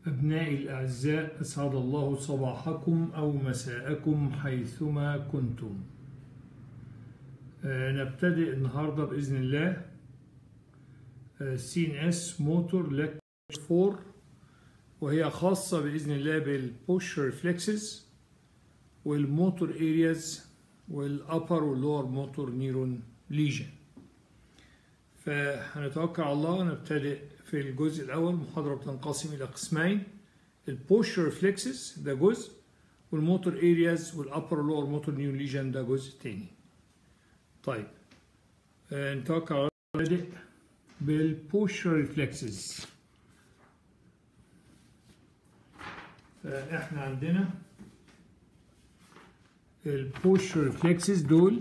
أبنائي الأعزاء أسعد الله صباحكم أو مساءكم حيثما كنتم آه، نبتدئ النهاردة بإذن الله سين اس موتور لك 4 وهي خاصة بإذن الله بالبوش ريفلكسز والموتور ارياز والأبر واللور موتور نيرون ليجن فهنتوكل على الله نبتدئ في الجزء الأول محاضرة بتنقسم إلى قسمين البوش ريفلكسز ده جزء والموتور ارياز والأبر واللور موتور نيرون ليجن ده جزء تاني طيب آه، نتوكل على الله نبتدئ بالبوش ريفلكسز فاحنا عندنا البوش ريفلكسز دول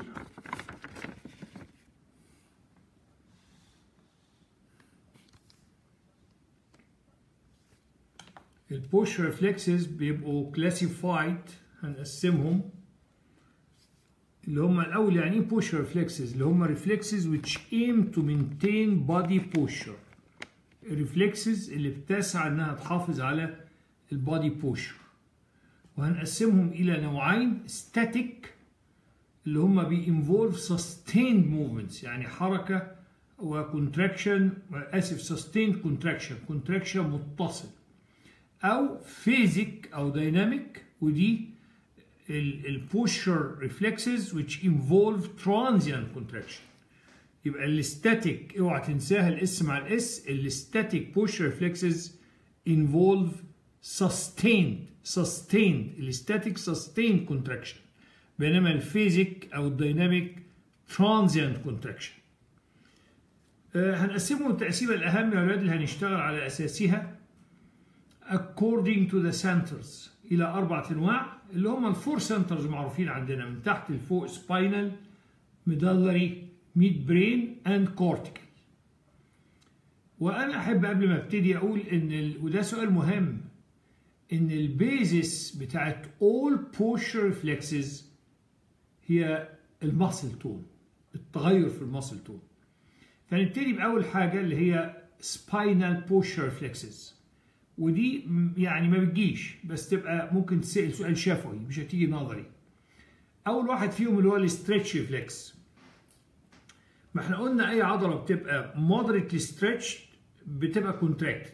البوش ريفلكسز بيبقوا كلاسيفايد هنقسمهم اللي هم الاول يعني ايه بوش ريفلكسز اللي هم ريفلكسز which aim to maintain body posture الريفلكسز اللي بتسعى انها تحافظ على البادي بوشر وهنقسمهم الى نوعين static اللي هم بينفولف sustained movements يعني حركه وكونتراكشن اسف sustained contraction contraction متصل او فيزيك او دايناميك ودي البوشر ريفلكسز which involve transient contraction يبقى الاستاتيك اوعى تنساها الاس مع الاس الاستاتيك بوش ريفلكسز involve sustained sustained الاستاتيك sustained contraction بينما الفيزيك او الديناميك transient contraction آه هنقسمهم التقسيمه الاهم يا اولاد اللي هنشتغل على اساسها according to the centers الى اربع انواع اللي هم الفور سنترز معروفين عندنا من تحت لفوق سباينال ميدالري ميد برين اند كورتيكال وانا احب قبل ما ابتدي اقول ان ال... وده سؤال مهم ان البيزس بتاعت all posture reflexes هي الماسل تون التغير في الماسل تون فنبتدي باول حاجه اللي هي spinal posture reflexes ودي يعني ما بتجيش بس تبقى ممكن تسأل سؤال شفوي مش هتيجي نظري اول واحد فيهم اللي هو الاسترتش ريفلكس ما احنا قلنا اي عضله بتبقى moderately stretched بتبقى كونتراكتد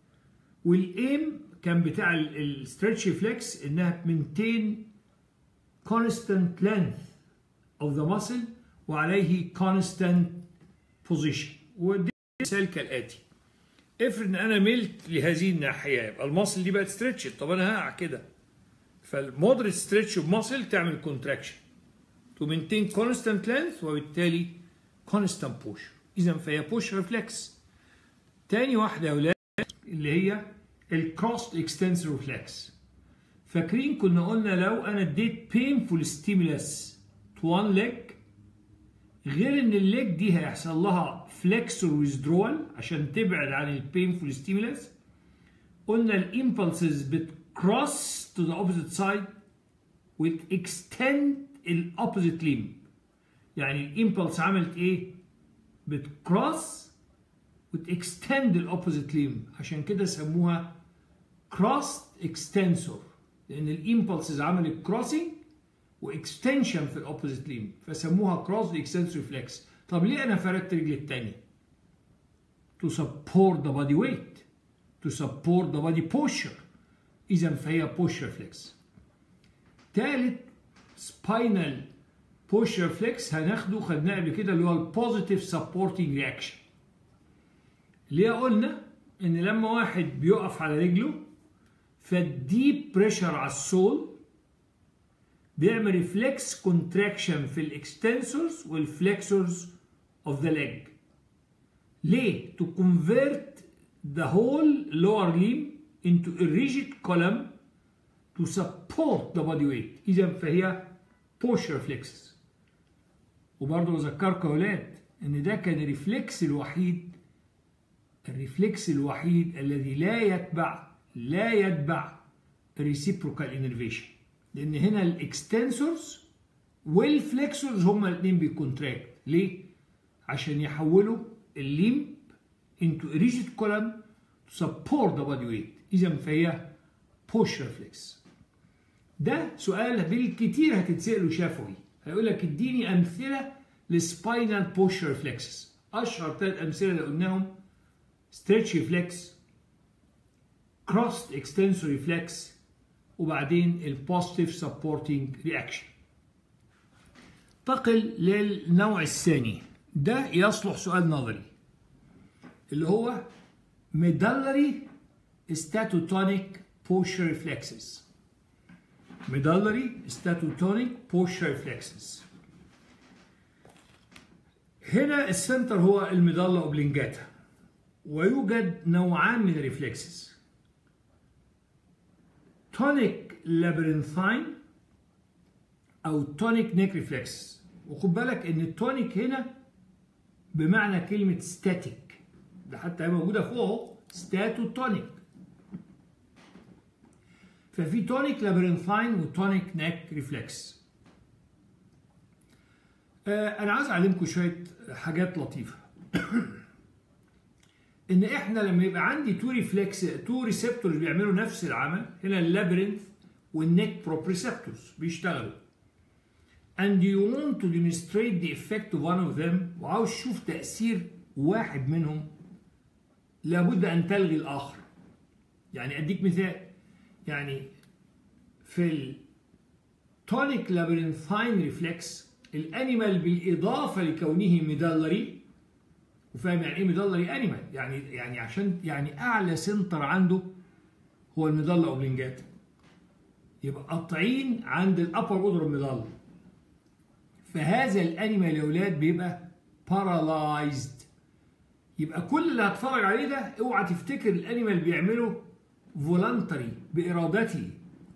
والايم كان بتاع الستريتش ريفلكس انها maintain constant length of the muscle وعليه constant position ودي مثال كالاتي افرض ان انا ملت لهذه الناحيه يبقى المصل دي بقت ستريتش طب انا هقع كده فالمودريت ستريتش اوف ماسل تعمل كونتراكشن تو مينتين كونستانت لينث وبالتالي كونستانت بوش اذا فهي بوش ريفلكس تاني واحده يا اولاد اللي هي الكروست اكستنسور ريفلكس فاكرين كنا قلنا لو انا اديت painful stimulus to one leg غير ان الليج دي هيحصل لها فليكسور ويزدرول عشان تبعد عن البينفول ستيمولس قلنا الامبلسز بتكروس تو ذا اوبوزيت سايد وتكستند الاوبوزيت ليم يعني الامبلس عملت ايه بتكروس وتكستند الاوبوزيت ليم عشان كده سموها كروس اكستنسور لان الامبلسز عملت كروسنج واكستنشن في الاوبوزيت ليم فسموها كروس اكستنسور ريفلكس طب ليه انا فردت رجلي الثانيه to support the body weight to support the body posture اذا فهي push reflex ثالث spinal push reflex هناخده خدناه قبل كده اللي هو البوزيتيف supporting reaction اللي قلنا ان لما واحد بيقف على رجله فالديب بريشر على السول بيعمل ريفلكس كونتراكشن في الاكستنسورز والفلكسورز of the leg ليه to convert the whole lower limb into a rigid column to support the body weight اذا فهي push reflexes وبرضه بذكركم يا ولاد ان ده كان الريفلكس الوحيد الريفلكس الوحيد الذي لا يتبع لا يتبع reciprocal innervation لان هنا الاكستنسورز والفلكسورز هما الاثنين بيكونتراكت ليه؟ عشان يحولوا الليمب into a rigid column to support the body weight اذا فهي بوش ريفلكس ده سؤال بالكتير هتتسأله شفوي هيقول لك اديني امثله لسباينال بوش ريفلكسز اشهر ثلاث امثله اللي قلناهم ستريتش ريفلكس كروست اكستنسور ريفلكس وبعدين البوزيتيف سبورتنج رياكشن انتقل للنوع الثاني ده يصلح سؤال نظري اللي هو ميدالري ستاتوتونيك بوش ريفلكسز ميدالري ستاتوتونيك بوش ريفلكسز هنا السنتر هو الميدالا اوبلينجاتا ويوجد نوعان من الريفلكسز تونيك لابرنثاين او تونيك نيك ريفلكس وخد بالك ان التونيك هنا بمعنى كلمه ستاتيك ده حتى هي موجوده فوق ستاتو تونيك ففي تونيك لابرنثاين وتونيك نيك ريفلكس آه انا عايز اعلمكم شويه حاجات لطيفه ان احنا لما يبقى عندي تو ريفلكس تو ريسبتورز بيعملوا نفس العمل هنا اللابرنث والنيك بروبريسبتورز بيشتغلوا and you want to demonstrate the effect of one of them وعاوز تشوف تأثير واحد منهم لابد أن تلغي الآخر يعني أديك مثال يعني في التونيك لابرنثاين ريفلكس الانيمال بالاضافه لكونه ميدلري وفاهم يعني ايه ميدلري انيمال يعني يعني عشان يعني اعلى سنتر عنده هو الميدالا اوبلنجاتا يبقى قاطعين عند الابر اوردر الميدالا فهذا الانيمال يا اولاد بيبقى بارالايزد يبقى كل اللي هتفرج عليه ده اوعى تفتكر الانيمال بيعمله فولنتري بارادته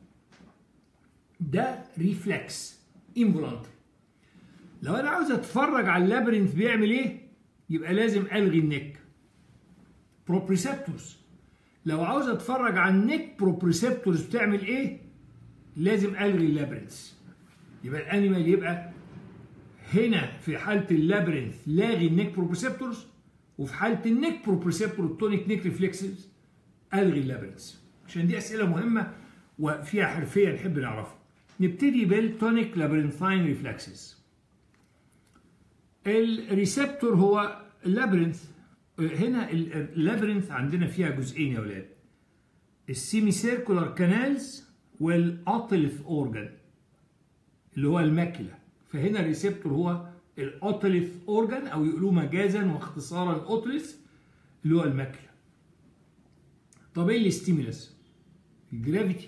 ده ريفلكس انفولنتري لو انا عاوز اتفرج على اللابرنث بيعمل ايه يبقى لازم الغي النك بروبريسبتورز لو عاوز اتفرج على النك بروبريسبتورز بتعمل ايه لازم الغي اللابرنث يبقى الانيمال يبقى هنا في حاله اللابرنث لاغي النك بروبريسبتورز وفي حاله النك بروبريسبتور التونيك نيك ريفلكسز الغي اللابرنث عشان دي اسئله مهمه وفيها حرفيه نحب نعرفها نبتدي بالتونيك لابرنثاين ريفلكسز الريسبتور هو اللابرنث هنا اللابرنث عندنا فيها جزئين يا اولاد السيمي سيركولار كانالز والاوتلث اورجان اللي هو الماكله فهنا الريسبتور هو الاوتلث اورجان او يقولوه مجازا واختصارا الاوتلث اللي هو الماكله طب ايه الستيمولس الجرافيتي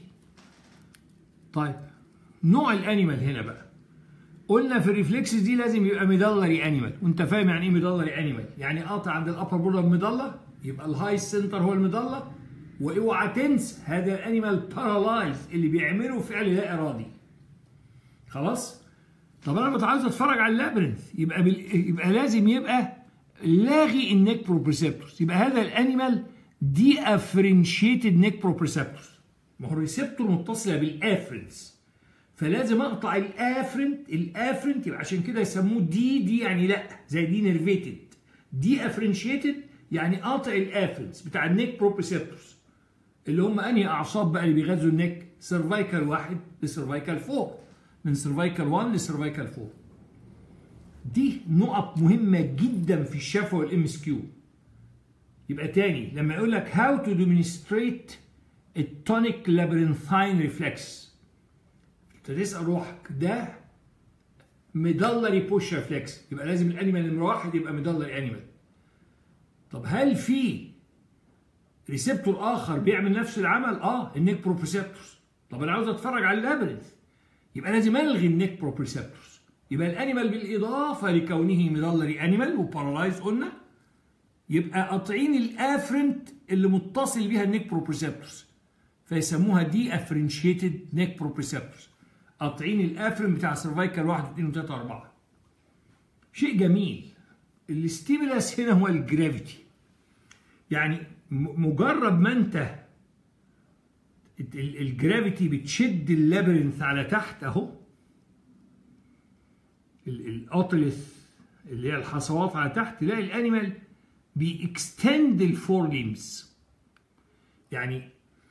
طيب نوع الانيمال هنا بقى قلنا في الريفلكسز دي لازم يبقى ميدلري انيمال وانت فاهم يعني ايه ميدلري انيمال يعني قاطع عند الابر بوردر ميدلا يبقى الهاي سنتر هو الميدلا واوعى تنسى هذا الانيمال بارالايز اللي بيعمله فعل لا ارادي خلاص طب انا كنت عاوز اتفرج على اللابرنث يبقى بال... يبقى لازم يبقى لاغي النيك بروبريسبتورز يبقى هذا الانيمال دي افرنشيتد نيك بروبريسبتورز ما هو الريسبتور متصله بالافرنس فلازم اقطع الافرنت الافرنت يبقى عشان كده يسموه دي دي يعني لا زي دي نيرفيتد دي افرنشيتد يعني قاطع الافرنس بتاع النيك بروبريسبتورز اللي هم انهي اعصاب بقى اللي بيغذوا النيك سيرفايكال واحد لسيرفايكال فور من سيرفايكال 1 لسيرفايكال 4 دي نقط مهمه جدا في الشفا والام اس كيو يبقى تاني لما يقول لك هاو تو ديمونستريت التونيك لابرنثاين ريفلكس تسال روحك ده ميدلري بوش ريفلكس يبقى لازم الانيمال نمره واحد يبقى ميدلري انيمال طب هل في ريسبتور اخر بيعمل نفس العمل اه النيك بروبريسبتورز طب انا عاوز اتفرج على اللابرنث يبقى لازم الغي النيك بروبريسبتورز يبقى الانيمال بالاضافه لكونه ميدلري انيمال وبارالايز قلنا يبقى قاطعين الافرنت اللي متصل بيها النيك بروبريسبتورز فيسموها دي افرنشيتد نيك بروبريسبتورز قاطعين الافرن بتاع سيرفايكال 1 2 3 4 شيء جميل الاستيمولاس هنا هو الجرافيتي يعني مجرد ما انت الجرافيتي بتشد اللابرنث على تحت اهو الاوتلث اللي هي الحصوات على تحت تلاقي الانيمال بيكستند الفور ليمز يعني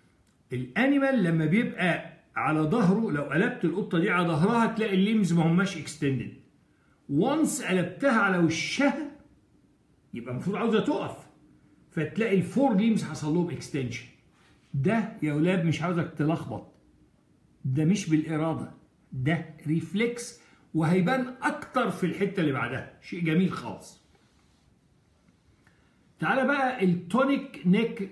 الانيمال لما بيبقى على ظهره لو قلبت القطه دي على ظهرها تلاقي الليمز ما هماش اكستندد وانس قلبتها على وشها يبقى المفروض عاوزه تقف فتلاقي الفور ليمز حصل لهم اكستنشن ده يا ولاد مش عاوزك تلخبط ده مش بالاراده ده ريفلكس وهيبان اكتر في الحته اللي بعدها شيء جميل خالص تعالى بقى التونيك نيك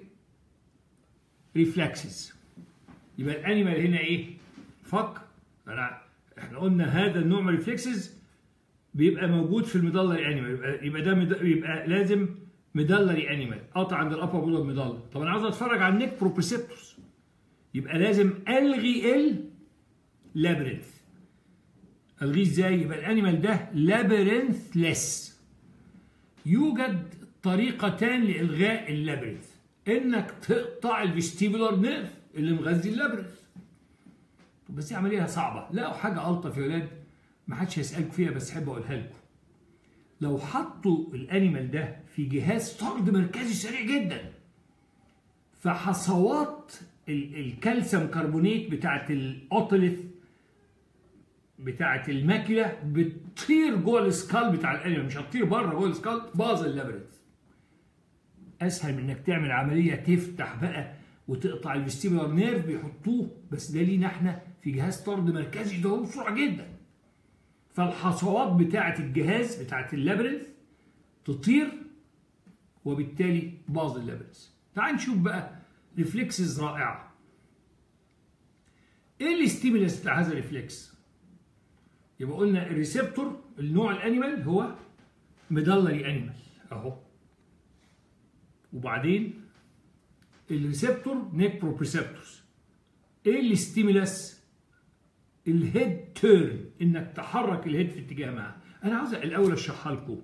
ريفلكسز يبقى الانيمال هنا ايه فك انا احنا قلنا هذا النوع من الريفلكسز بيبقى موجود في المدلري انيمال يبقى يبقى ده مد... يبقى لازم مدلري انيمال قطع عند الابر بول مدلر طب انا عاوز اتفرج على النيك بروبريسبتوس يبقى لازم الغي ال لابرنث الغيه ازاي يبقى الانيمال ده لابرنث لس يوجد طريقتان لالغاء اللابرنث انك تقطع الفيستيبولار نيرف اللي مغذي اللابرنث بس دي عمليه صعبه لا حاجه الطف يا ولاد ما حدش هيسالك فيها بس احب اقولها لكم لو حطوا الانيمال ده في جهاز طرد مركزي سريع جدا فحصوات الكالسيوم كربونيت بتاعت الاوتوليث بتاعت الماكله بتطير جوه السكال بتاع الانيمال مش هتطير بره جوه السكال باظ اللابرنث اسهل من انك تعمل عمليه تفتح بقى وتقطع الفيستيبولار نيرف بيحطوه بس ده لينا احنا في جهاز طرد مركزي ده بسرعه جدا فالحصوات بتاعه الجهاز بتاعه اللابرنث تطير وبالتالي باظ اللابرنث تعال نشوف بقى ريفلكسز رائعه ايه الاستيمولس بتاع هذا الريفلكس يبقى قلنا الريسبتور النوع الانيمال هو مدلري انيمال اهو وبعدين الريسبتور نيك بروبريسبتورز ايه الاستيمولس الهيد تيرن انك تحرك الهيد في اتجاه معاه انا عاوز الاول اشرحها لكم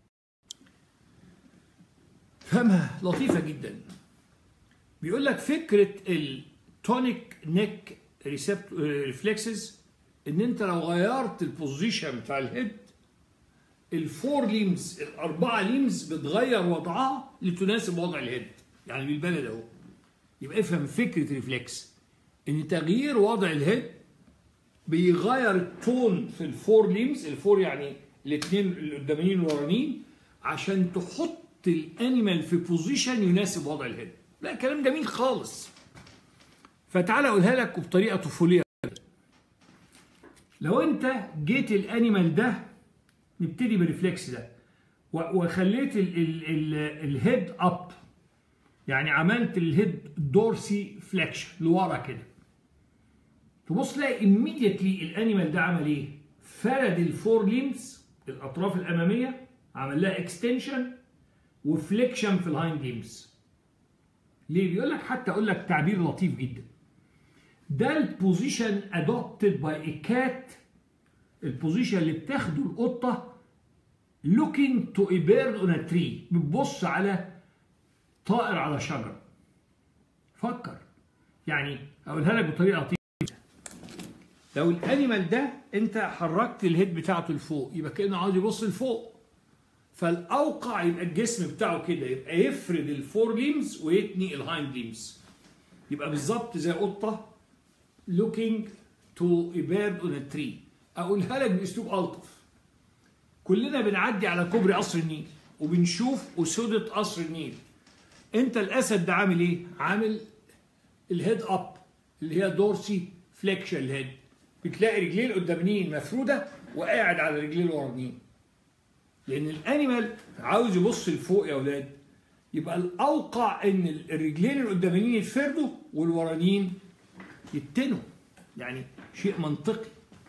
فهمها لطيفه جدا بيقول لك فكره التونيك نيك ريفلكسز ان انت لو غيرت البوزيشن بتاع الهيد الفور ليمز الاربعه ليمز بتغير وضعها لتناسب وضع الهيد يعني بالبلد اهو يبقى افهم فكره ريفلكس ان تغيير وضع الهيد بيغير التون في الفور ليمز الفور يعني الاثنين القدامانيين والورانيين عشان تحط الانيمال في بوزيشن يناسب وضع الهيد لا كلام جميل خالص فتعالى اقولها لك بطريقه طفوليه لو انت جيت الانيمال ده نبتدي بالريفلكس ده وخليت الهيد اب يعني عملت الهيد دورسي فليكشن لورا كده تبص تلاقي immediately الانيمال ده عمل ايه؟ فرد الفور ليمز الاطراف الاماميه عمل لها اكستنشن وفليكشن في الهايند ليمز ليه؟ بيقول لك حتى اقول لك تعبير لطيف جدا ده البوزيشن ادوبتد باي ا كات البوزيشن اللي بتاخده القطه looking to a bird on a tree بتبص على طائر على شجره فكر يعني اقولها لك بطريقه لطيفه لو الانيمال ده انت حركت الهيد بتاعته لفوق يبقى كانه عاوز يبص لفوق فالاوقع يبقى الجسم بتاعه كده يبقى يفرد الفور ليمز ويتني الهايند ليمز يبقى بالظبط زي قطه looking to a bird on a tree اقولها لك باسلوب الطف كلنا بنعدي على كوبري قصر النيل وبنشوف اسوده قصر النيل انت الاسد ده عامل ايه عامل الهيد اب اللي هي دورسي فليكشن الهيد بتلاقي رجليه القدامانيين مفروده وقاعد على رجليه الورانيين لان الانيمال عاوز يبص لفوق يا اولاد يبقى الاوقع ان الرجلين القدامانيين يتفردوا والورانيين يتنوا يعني شيء منطقي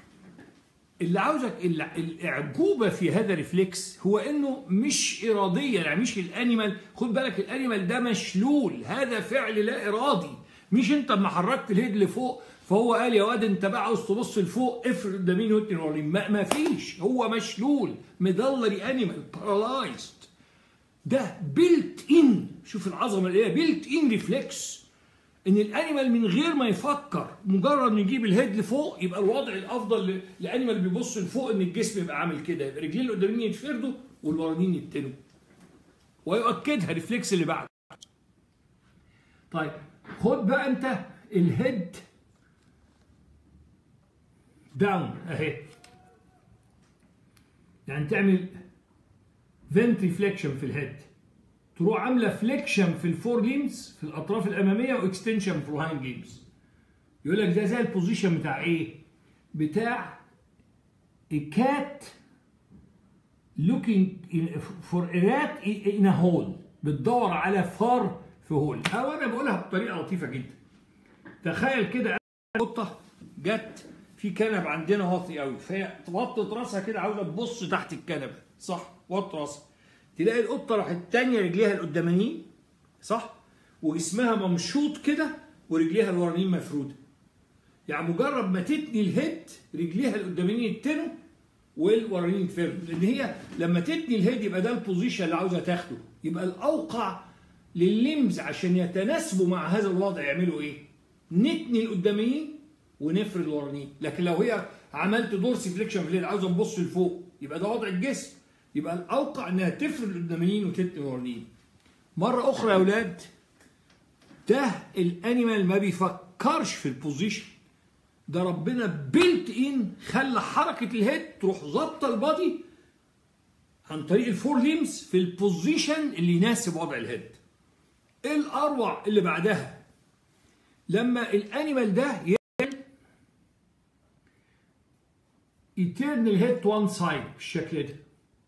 اللي عاوزك الاعجوبه في هذا الريفلكس هو انه مش اراديا يعني مش الانيمال خد بالك الانيمال ده مشلول هذا فعل لا ارادي مش انت لما حركت الهيد لفوق فهو قال يا واد انت بقى عاوز تبص لفوق افرد ده مين واتنين ورين ما, ما فيش هو مشلول مدلري انيمال بارالايزد ده بيلت ان شوف العظمه اللي هي بيلت ان ريفلكس ان الانيمال من غير ما يفكر مجرد ما يجيب الهيد لفوق يبقى الوضع الافضل لانيمال بيبص لفوق ان الجسم يبقى عامل كده يبقى رجلين القداميين يتفردوا والورانيين يتنوا ويؤكدها ريفلكس اللي بعده طيب خد بقى انت الهيد داون اهي يعني تعمل فنتري فليكشن في الهيد تروح عامله فليكشن في الفور ليمز في الاطراف الاماميه واكستنشن في الهايند ليمز يقول لك ده زي البوزيشن بتاع ايه بتاع كات looking for a rat in a hole بتدور على فار في هول او انا بقولها بطريقه لطيفه جدا تخيل كده قطه جت في كنب عندنا واطي قوي فهي وطت راسها كده عاوزه تبص تحت الكنبه صح وط راسها تلاقي القطه راحت تانية رجليها القدامانيين صح وجسمها ممشوط كده ورجليها الورانيين مفروده يعني مجرد ما تتني الهيد رجليها القدامانيين يتنوا والورانيين يتفردوا لان هي لما تتني الهيد يبقى ده البوزيشن اللي عاوزه تاخده يبقى الاوقع لللمز عشان يتناسبوا مع هذا الوضع يعملوا ايه؟ نتني القداميين ونفرد الورانيين لكن لو هي عملت دورسي فليكشن في الليل عاوزه نبص لفوق يبقى ده وضع الجسم يبقى الاوقع انها تفرد القداميين وتتني الورانيين مره اخرى يا اولاد ده الانيمال ما بيفكرش في البوزيشن ده ربنا بيلت ان خلى حركه الهيد تروح ظابطه البادي عن طريق الفور ليمز في البوزيشن اللي يناسب وضع الهيد ايه الاروع اللي بعدها لما الانيمال ده يعمل يترن الهيد وان سايد بالشكل ده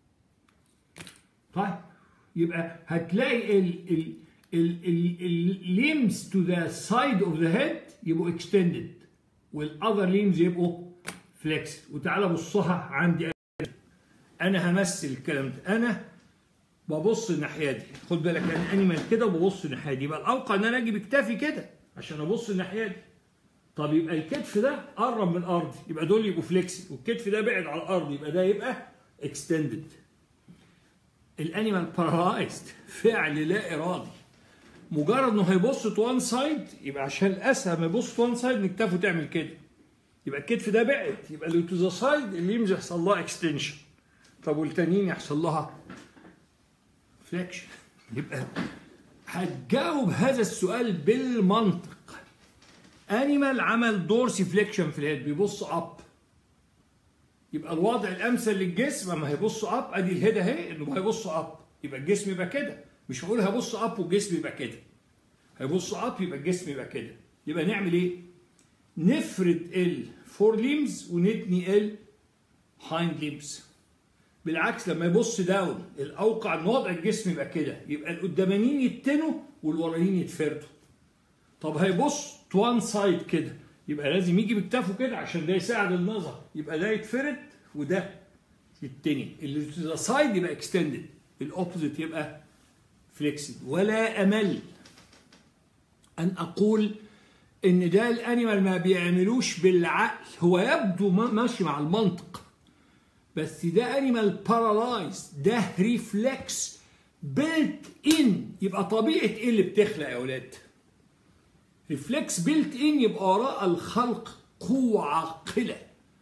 طيب يبقى هتلاقي ال ال الليمز تو ذا سايد اوف ذا هيد يبقوا اكستندد والاذر ليمز يبقوا فليكس وتعالى بصها عندي انا همثل الكلام ده انا ببص الناحيه دي خد بالك انا انيمال كده وببص الناحيه دي يبقى الاوقع ان انا اجي بكتافي كده عشان ابص الناحيه دي طب يبقى الكتف ده قرب من الارض يبقى دول يبقوا فليكس والكتف ده بعد على الارض يبقى ده يبقى اكستندد الانيمال بارالايزد فعل لا ارادي مجرد انه هيبص تو وان سايد يبقى عشان الاسهم يبص تو وان سايد نكتفه تعمل كده يبقى الكتف ده بعد يبقى اللي تو ذا سايد الليمز يحصل لها اكستنشن طب والتانيين يحصل لها فليكشن يبقى هتجاوب هذا السؤال بالمنطق انيمال عمل دورسي فليكشن في الهيد بيبص اب يبقى الوضع الامثل للجسم اما هيبص اب ادي الهيد اهي انه هيبص اب يبقى الجسم يبقى كده مش هقول هبص اب والجسم يبقى كده هيبص اب يبقى الجسم يبقى كده يبقى نعمل ايه نفرد الفور ليمز ونتني ال هايند ليمز بالعكس لما يبص داون الاوقع ان وضع الجسم يبقى كده يبقى القدامانيين يتنوا والورانيين يتفردوا طب هيبص توان سايد كده يبقى لازم يجي بكتافه كده عشان ده يساعد النظر يبقى ده يتفرد وده يتني اللي سايد يبقى اكستندد الاوبوزيت يبقى فليكسد ولا امل ان اقول ان ده الانيمال ما بيعملوش بالعقل هو يبدو ماشي مع المنطق بس ده انيمال بارالايز ده ريفلكس بيلت ان يبقى طبيعه ايه اللي بتخلق يا اولاد ريفلكس بيلت ان يبقى وراء الخلق قوه عاقله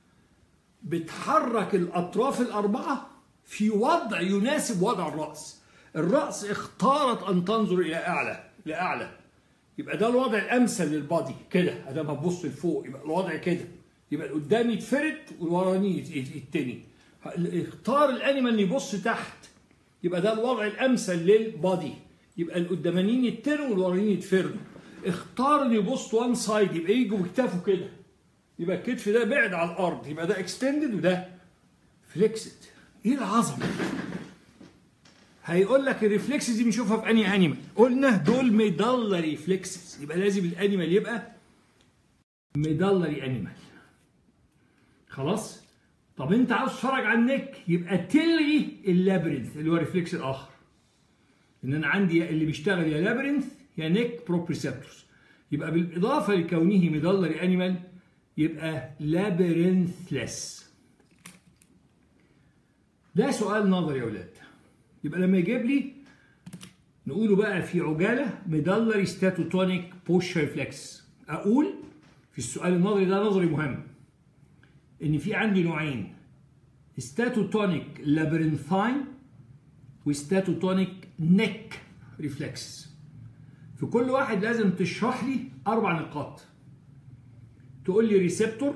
بتحرك الاطراف الاربعه في وضع يناسب وضع الراس الراس اختارت ان تنظر الى اعلى لاعلى يبقى ده الوضع الامثل للبادي كده ادام هتبص لفوق يبقى الوضع كده يبقى القدام يتفرد والوراني يتني اختار الانيمال ان يبص تحت يبقى ده الوضع الامثل للبادي يبقى القدامانيين يتنوا والورانيين يتفردوا اختار ان يبص وان سايد يبقى يجوا بكتافه كده يبقى الكتف ده بعد على الارض يبقى ده اكستندد وده فليكسد ايه العظمه هيقول لك الريفلكسز دي بنشوفها في انهي انيمال قلنا دول ميدالري ريفلكسز يبقى لازم الانيمال يبقى ميدالري انيمال خلاص طب انت عاوز تتفرج على النك يبقى تلغي اللابرنث اللي هو الريفلكس الاخر ان انا عندي اللي بيشتغل يا لابرنث يا نيك بروبريسبتورز يبقى بالاضافه لكونه ميدالري انيمال يبقى لابرنثلس ده سؤال نظري يا اولاد يبقى لما يجيب لي نقوله بقى في عجاله ميدالري ستاتوتونيك بوش ريفلكس اقول في السؤال النظري ده نظري مهم ان في عندي نوعين ستاتوتونيك لابرنثاين وستاتوتونيك نيك ريفلكس في كل واحد لازم تشرح لي اربع نقاط تقول لي ريسبتور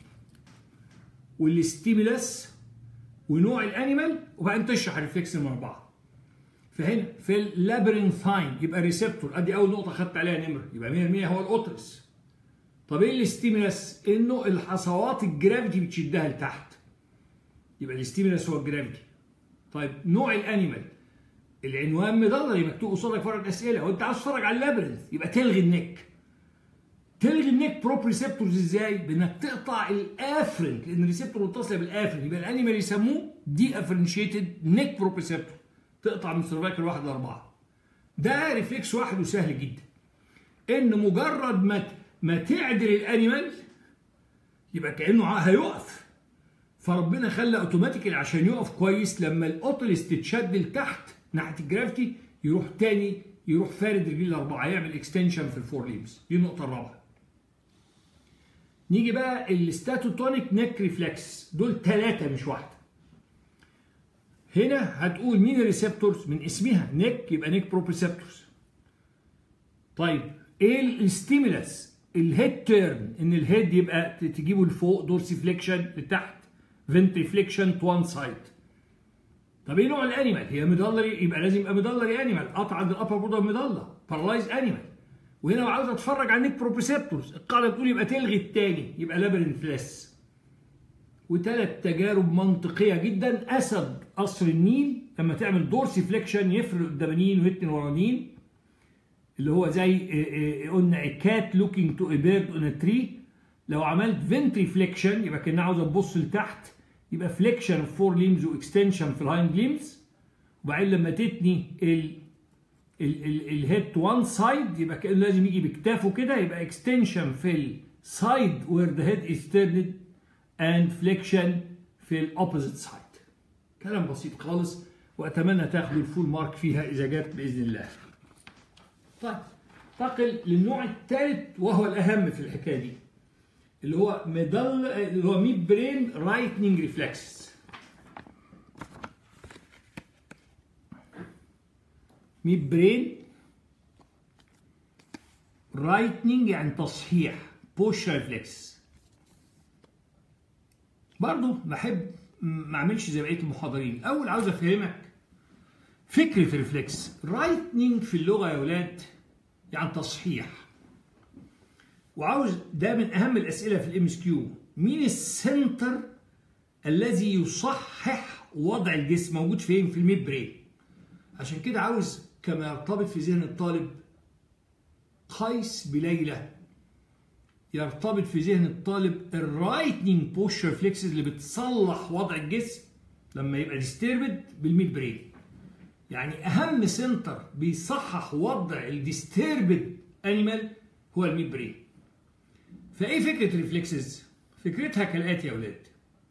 والستيمولاس ونوع الانيمال وبعدين تشرح الريفلكس مع بعض فهنا في اللابرنثاين يبقى ريسبتور ادي اول نقطه خدت عليها نمره يبقى 100% هو الاوترس طب ايه الاستيمولاس انه الحصوات الجرافيتي بتشدها لتحت يبقى الاستيمولاس هو الجرافيتي طيب نوع الانيمال العنوان مضلري مكتوب قصادك فرق اسئله وانت عاوز تتفرج على اللابرنث يبقى تلغي النك تلغي النك بروب ريسبتورز ازاي؟ بانك تقطع الافرنت لان الريسبتور متصله بالافرنت يبقى الانيمال يسموه دي افرنشيتد نك بروب ريسبتور تقطع من السيرفايكل واحد لاربعه ده ريفلكس واحد وسهل جدا ان مجرد ما ما تعدل الانيمال يبقى كانه هيقف فربنا خلى اوتوماتيكلي عشان يقف كويس لما الاوتلس تتشد لتحت ناحيه الجرافيتي يروح تاني يروح فارد رجليه الاربعه يعمل اكستنشن في الفور ليمز دي النقطه الرابعه نيجي بقى الستاتوتونيك نيك ريفلكس دول ثلاثه مش واحده هنا هتقول مين الريسبتورز من اسمها نيك يبقى نيك بروبريسبتورز طيب ايه الستيمولاس الهيد تيرن ان الهيد يبقى تجيبه لفوق دورسي فليكشن لتحت فنتري فليكشن تو وان سايد طب ايه نوع الانيمال هي مدلري يبقى لازم يبقى مدلري انيمال قطع عند الابر بوردر مدلة بارالايز انيمال وهنا لو عاوز اتفرج على النيك بروبريسبتورز القاعده بتقول يبقى تلغي الثاني يبقى لابرنث ليس وثلاث تجارب منطقيه جدا اسد قصر النيل لما تعمل دورسي فليكشن يفرق قدامانيين ويتن ورانين اللي هو زي قلنا كات لوكينج تو ا بيرد اون تري لو عملت فنتري فليكشن يبقى كانها عاوزه تبص لتحت يبقى فليكشن اوف فور ليمز واكستنشن في الهايند ليمز وبعدين لما تتني ال الهيد تو وان سايد يبقى كانه لازم يجي بكتافه كده يبقى اكستنشن في السايد وير ذا هيد از تيرند اند فليكشن في الاوبوزيت سايد كلام بسيط خالص واتمنى تاخدوا الفول مارك فيها اذا جت باذن الله طيب انتقل للنوع الثالث وهو الاهم في الحكايه دي اللي هو ميدل اللي هو ميد برين رايتنينج ريفلكس ميد برين رايتنينج يعني تصحيح بوش ريفلكس برضه بحب ما اعملش زي بقيه المحاضرين اول عاوز افهمك فكره ريفلكس رايتنينج في اللغه يا ولاد يعني تصحيح وعاوز ده من اهم الاسئله في الام اس كيو مين السنتر الذي يصحح وضع الجسم موجود فين في الميد برين عشان كده عاوز كما يرتبط في ذهن الطالب قيس بليلى يرتبط في ذهن الطالب الرايتنينج بوش ريفلكسز اللي بتصلح وضع الجسم لما يبقى ديستربد بالميد برين يعني اهم سنتر بيصحح وضع الديستربد انيمال هو الميد برين فايه فكره ريفلكسز فكرتها كالاتي يا اولاد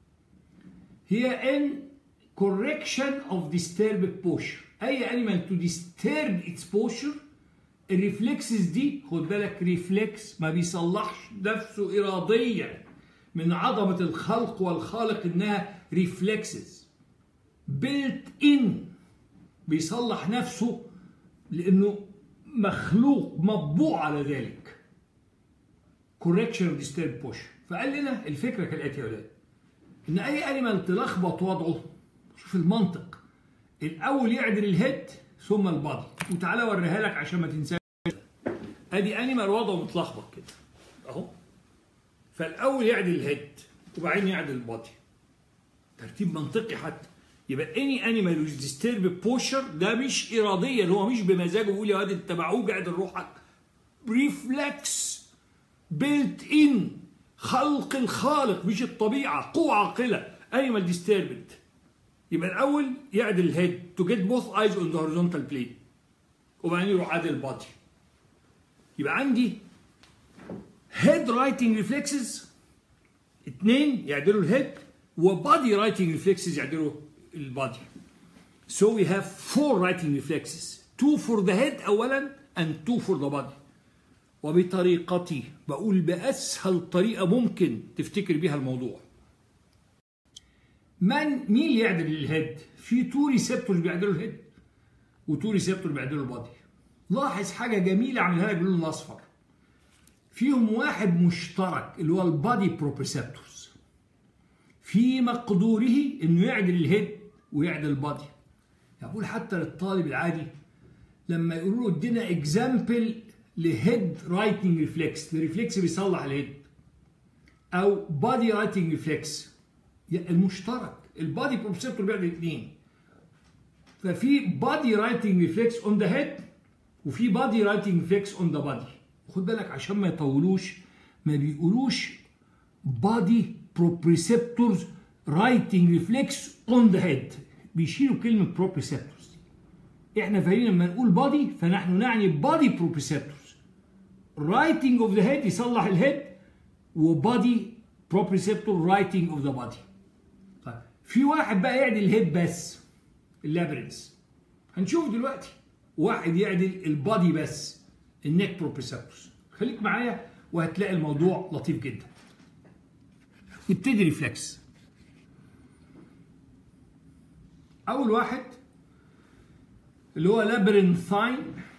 هي ان correction of disturbed posture اي انيمال to disturb its posture الريفلكسز دي خد بالك ريفلكس ما بيصلحش نفسه اراديا من عظمه الخلق والخالق انها ريفلكسز بيلت ان بيصلح نفسه لانه مخلوق مطبوع على ذلك correction of disturbed posture فقال لنا الفكره كالاتي يا ولاد ان اي انيمال تلخبط وضعه شوف المنطق الاول يعدل الهيد ثم البادي وتعالى اوريها لك عشان ما تنساش ادي انيمال وضعه متلخبط كده اهو فالاول يعدل الهيد وبعدين يعدل البادي ترتيب منطقي حتى يبقى اني انيمال ويز ديسترب بوشر ده مش اراديا هو مش بمزاجه بيقول يا واد انت معوج اعدل روحك ريفلكس بيلت ان خلق الخالق مش الطبيعه قوه عاقله انيمال ديستربد يبقى الاول يعدل الهيد تو جيت بوث ايز اون ذا هوريزونتال بلين وبعدين يروح عادل البادي يبقى عندي هيد رايتنج ريفلكسز اثنين يعدلوا الهيد وبادي رايتنج ريفلكسز يعدلوا البادي so we have four writing reflexes two for the head اولا and two for the body وبطريقتي بقول باسهل طريقه ممكن تفتكر بيها الموضوع من مين اللي يعدل الهيد في تو ريسبتورز بيعدلوا الهيد وتو ريسبتور بيعدلوا البادي لاحظ حاجه جميله عاملها لك باللون الاصفر فيهم واحد مشترك اللي هو البادي بروبريسبتورز في مقدوره انه يعدل الهيد ويعدل البادي يعني بقول حتى للطالب العادي لما يقولوا له ادينا اكزامبل لهيد رايتنج ريفلكس الريفلكس بيصلح الهيد او بادي رايتنج ريفلكس المشترك البادي بروبريسبتور بيعمل الاثنين ففي بادي رايتنج ريفلكس اون ذا هيد وفي بادي رايتنج ريفلكس اون ذا بادي خد بالك عشان ما يطولوش ما بيقولوش بادي بروبريسبتورز رايتنج ريفلكس اون ذا هيد بيشيلوا كلمه بروبريسبتورز احنا فاهمين لما نقول بادي فنحن نعني بادي بروبريسبتورز رايتنج اوف ذا هيد يصلح الهيد وبادي بروبريسبتور رايتنج اوف ذا بادي طيب في واحد بقى يعدل الهيد بس اللابرنس هنشوف دلوقتي واحد يعدل البادي بس النيك بروبريسبتورز خليك معايا وهتلاقي الموضوع لطيف جدا نبتدي ريفلكس اول واحد اللي هو لابرنثاين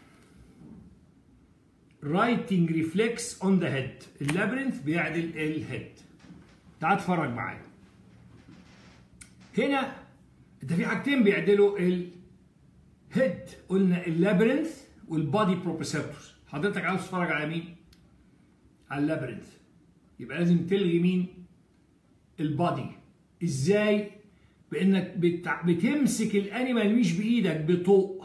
رايتنج ريفلكس اون ذا هيد اللابرنث بيعدل الهيد تعال اتفرج معايا هنا انت في حاجتين بيعدلوا الهيد قلنا اللابرنث والبادي بروبريسبتورز حضرتك عاوز تتفرج على مين على اللابرنث يبقى لازم تلغي مين البادي ازاي بانك بتمسك الانيمال مش بايدك بطوق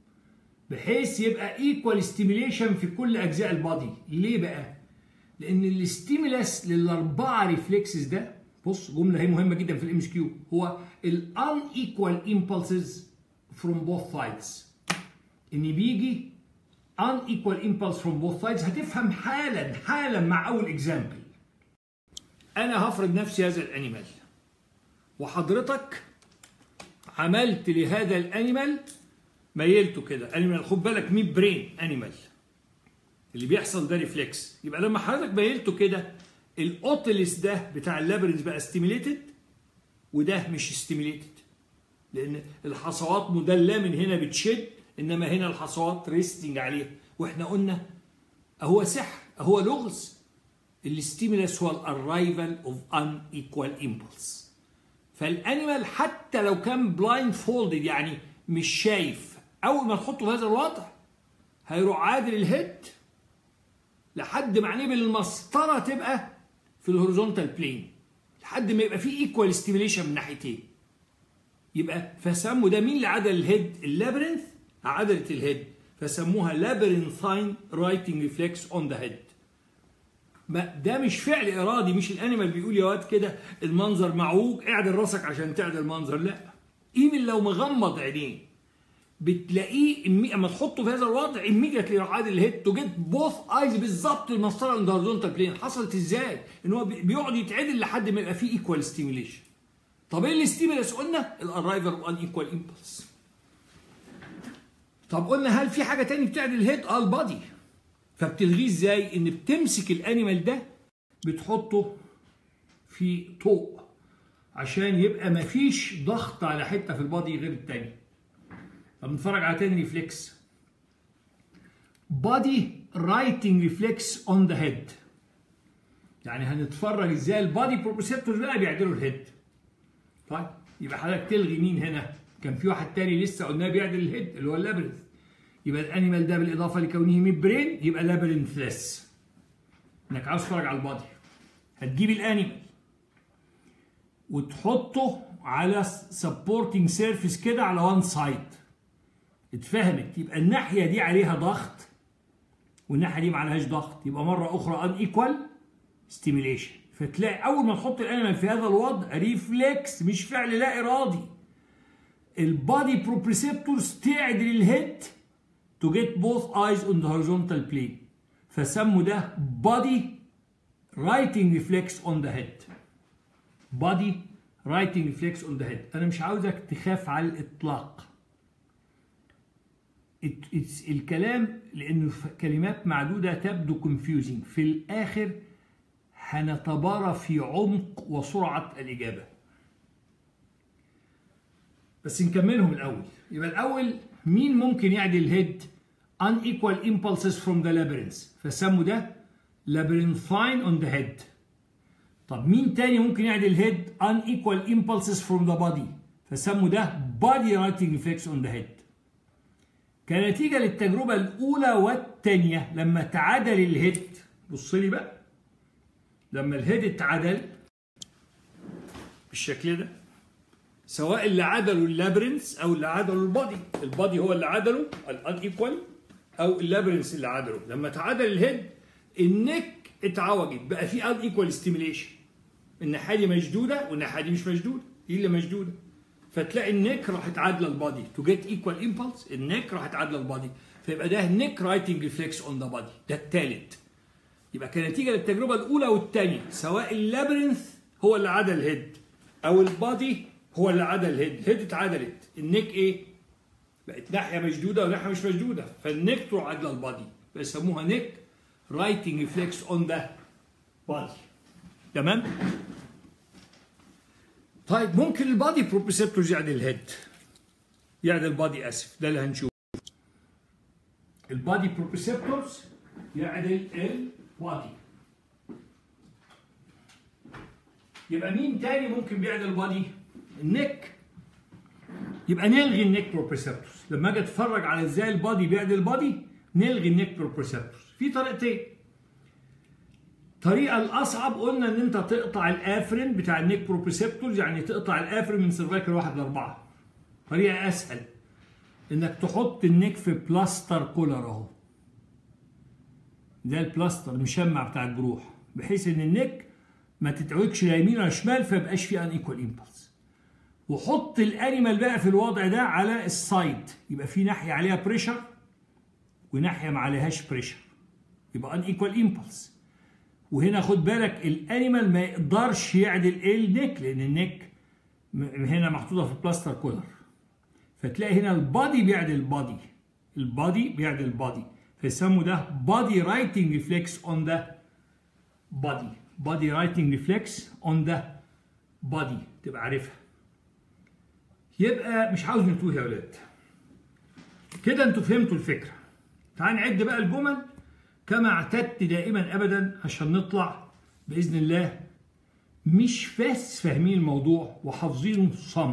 بحيث يبقى ايكوال ستيميليشن في كل اجزاء البادي ليه بقى لان الاستيمولاس للاربعه ريفلكسز ده بص جمله هي مهمه جدا في الام اس كيو هو الان ايكوال امبلسز فروم بوث سايدز ان بيجي ان ايكوال امبلس فروم بوث سايدز هتفهم حالا حالا مع اول اكزامبل انا هفرض نفسي هذا الانيمال وحضرتك عملت لهذا الانيمال ميلته كده انيمال خد بالك مي برين انيمال اللي بيحصل ده ريفلكس يبقى لما حضرتك ميلته كده الاوتلس ده بتاع اللابرنس بقى ستيميليتد وده مش ستيميليتد لان الحصوات مدلاه من هنا بتشد انما هنا الحصوات ريستنج عليها واحنا قلنا هو سحر هو لغز الستيمولس هو الارايفل اوف ان ايكوال امبلس فالانيمال حتى لو كان بلايند فولدد يعني مش شايف اول ما تحطه في هذا الوضع هيروح عادل الهيد لحد ما عينيه بالمسطره تبقى في الهوريزونتال بلين لحد ما يبقى في ايكوال ستيميليشن من ناحيتين يبقى فسموا ده مين اللي عدل الهيد اللابرنث عدلت الهيد فسموها لابرنثاين رايتنج ريفلكس اون ذا هيد ما ده مش فعل ارادي مش الانيمال بيقول يا واد كده المنظر معوج اعدل راسك عشان تعدل المنظر لا ايفن لو مغمض عينيه بتلاقيه اما تحطه في هذا الوضع immediately راح عادل الهيد تو جيت بوث ايز بالظبط المسطره عند هورزونتال بلين حصلت ازاي؟ ان هو بيقعد يتعدل لحد ما يبقى فيه ايكوال ستيميليشن طب ايه الستيمولس قلنا؟ الارايفل اوف ان ايكوال امبلس طب قلنا هل في حاجه تاني بتعدل الهيد؟ اه البادي فبتلغيه ازاي؟ ان بتمسك الانيمال ده بتحطه في طوق عشان يبقى مفيش ضغط على حته في البادي غير التاني طب نتفرج على تاني ريفلكس بادي رايتنج ريفلكس اون ذا هيد يعني هنتفرج ازاي البادي بروبريسبتورز بقى بيعدلوا الهيد طيب يبقى حضرتك تلغي مين هنا كان في واحد تاني لسه قلناه بيعدل الهيد اللي هو اللابرنث يبقى الانيمال ده بالاضافه لكونه ميد برين يبقى لابرنثلس انك عاوز تتفرج على البادي هتجيب الانيمال وتحطه على سبورتنج سيرفيس كده على وان سايد اتفهمت يبقى الناحيه دي عليها ضغط والناحيه دي ما عليهاش ضغط يبقى مره اخرى ان ايكوال ستيميليشن فتلاقي اول ما تحط الانيمال في هذا الوضع ريفلكس مش فعل لا ارادي البادي بروبريسبتورز تعدل الهيد to get both eyes on the horizontal plane فسموا ده body writing reflex on the head body writing reflex on the head انا مش عاوزك تخاف على الاطلاق الكلام لانه كلمات معدوده تبدو confusing في الاخر هنتبارى في عمق وسرعه الاجابه بس نكملهم الاول يبقى الاول مين ممكن يعدل الهيد unequal impulses from the labyrinth فسموا ده labyrinthine on the head طب مين تاني ممكن يعدل الهيد unequal impulses from the body فسموا ده body writing reflex on the head كنتيجة للتجربة الأولى والثانية لما تعادل الهيد بص لي بقى لما الهيد اتعدل بالشكل ده سواء اللي عدلوا اللابرنس او اللي عدلوا البادي البادي هو اللي عدله الان ايكوال او اللابرنس اللي عدله لما تعادل الهيد النك اتعوجت بقى في ان ايكوال ستيميليشن الناحيه دي مشدوده والناحيه دي مش مشدوده دي اللي مشدوده فتلاقي النك راحت عادله البادي تو جيت ايكوال امبلس النك راحت عادله البادي فيبقى ده نيك رايتنج ريفلكس اون ذا بادي ده الثالث يبقى كنتيجه للتجربه الاولى والثانيه سواء اللابرنث هو اللي عدل الهيد او البادي هو اللي عدل الهيد الهيد اتعدلت النك ايه بقت ناحيه مشدوده وناحيه مش مشدوده فالنك تروح عدله البادي فيسموها نيك رايتنج ريفلكس اون ذا بادي تمام طيب ممكن البادي بروبريسبتورز يعدل الهيد يعدل البادي اسف ده اللي هنشوفه البادي بروبريسبتورز يعدل البادي يبقى مين تاني ممكن بيعدل البادي النك يبقى نلغي النك بروبريسبتورز لما اجي اتفرج على ازاي البادي بيعدل البادي نلغي النك بروبريسبتورز في طريقتين الطريقة الأصعب قلنا إن أنت تقطع الآفرين بتاع النيك بروبريسبتورز يعني تقطع الآفرين من سيرفايكل واحد لأربعة. طريقة أسهل إنك تحط النيك في بلاستر كولر أهو. ده البلاستر المشمع بتاع الجروح بحيث إن النيك ما تتعوجش لا يمين ولا شمال فيبقاش في ان ايكوال امبلس. وحط الانيمال بقى في الوضع ده على السايد يبقى في ناحية عليها بريشر وناحية ما عليهاش بريشر. يبقى ان ايكوال امبلس. وهنا خد بالك الانيمال ما يقدرش يعدل النك لان النك هنا محطوطه في بلاستر كولر فتلاقي هنا البادي بيعدل البادي البادي بيعدل البادي فيسموا ده بادي رايتنج ريفلكس اون ذا بادي بادي رايتنج ريفلكس اون ذا بادي تبقى عارفها يبقى مش عاوز نتوه يا ولاد كده انتوا فهمتوا الفكره تعال نعد بقى الجمل كما اعتدت دائما ابدا عشان نطلع باذن الله مش بس فاهمين الموضوع وحافظينه صم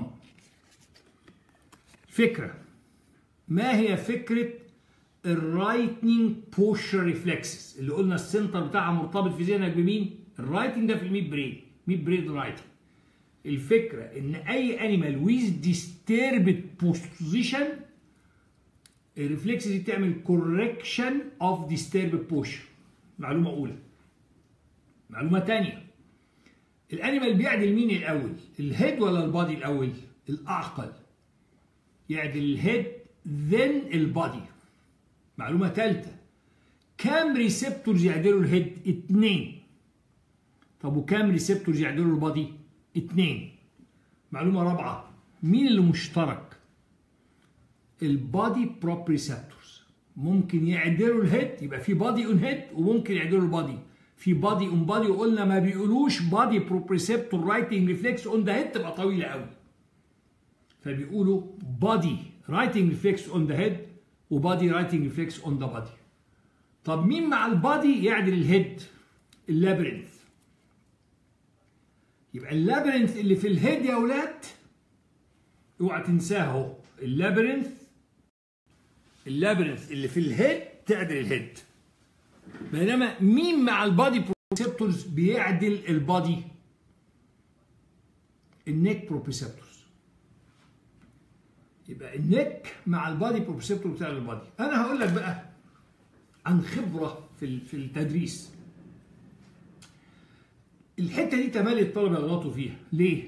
فكره ما هي فكره الرايتنج بوشر ريفلكسز اللي قلنا السنتر بتاعها مرتبط في ذهنك بمين الرايتنج ده في الميد برين ميد برين رايتنج الفكره ان اي انيمال ويز ديستربد بوزيشن الريفلكس دي بتعمل كوركشن اوف ديسترب بوشر معلومه اولى معلومه ثانيه الانيمال بيعدل مين الاول الهيد ولا البادي الاول الاعقل يعدل الهيد ذن البادي معلومه ثالثه كام ريسبتورز يعدلوا الهيد اتنين طب وكام ريسبتورز يعدلوا البادي اتنين معلومه رابعه مين اللي مشترك البادي بروبريسبتورز ممكن يعدلوا الهيد يبقى في بادي اون هيد وممكن يعدلوا البادي في بادي اون بادي وقلنا ما بيقولوش بادي بروبريسبتور رايتنج ريفلكس اون ذا هيد تبقى طويله قوي فبيقولوا بادي رايتنج ريفلكس اون ذا هيد وبادي رايتنج ريفلكس اون ذا بادي طب مين مع البادي يعدل الهيد اللابرنث يبقى اللابرنث اللي في الهيد يا اولاد اوعى تنساه اهو اللابرنث اللابرنث اللي في الهيد تعدل الهيد بينما مين مع البادي بروسيبتورز بيعدل البادي النيك بروبريسبتورز يبقى النيك مع البادي بروبريسبتور بتاع البادي انا هقول لك بقى عن خبره في في التدريس الحته دي تمالي الطلبه يغلطوا فيها ليه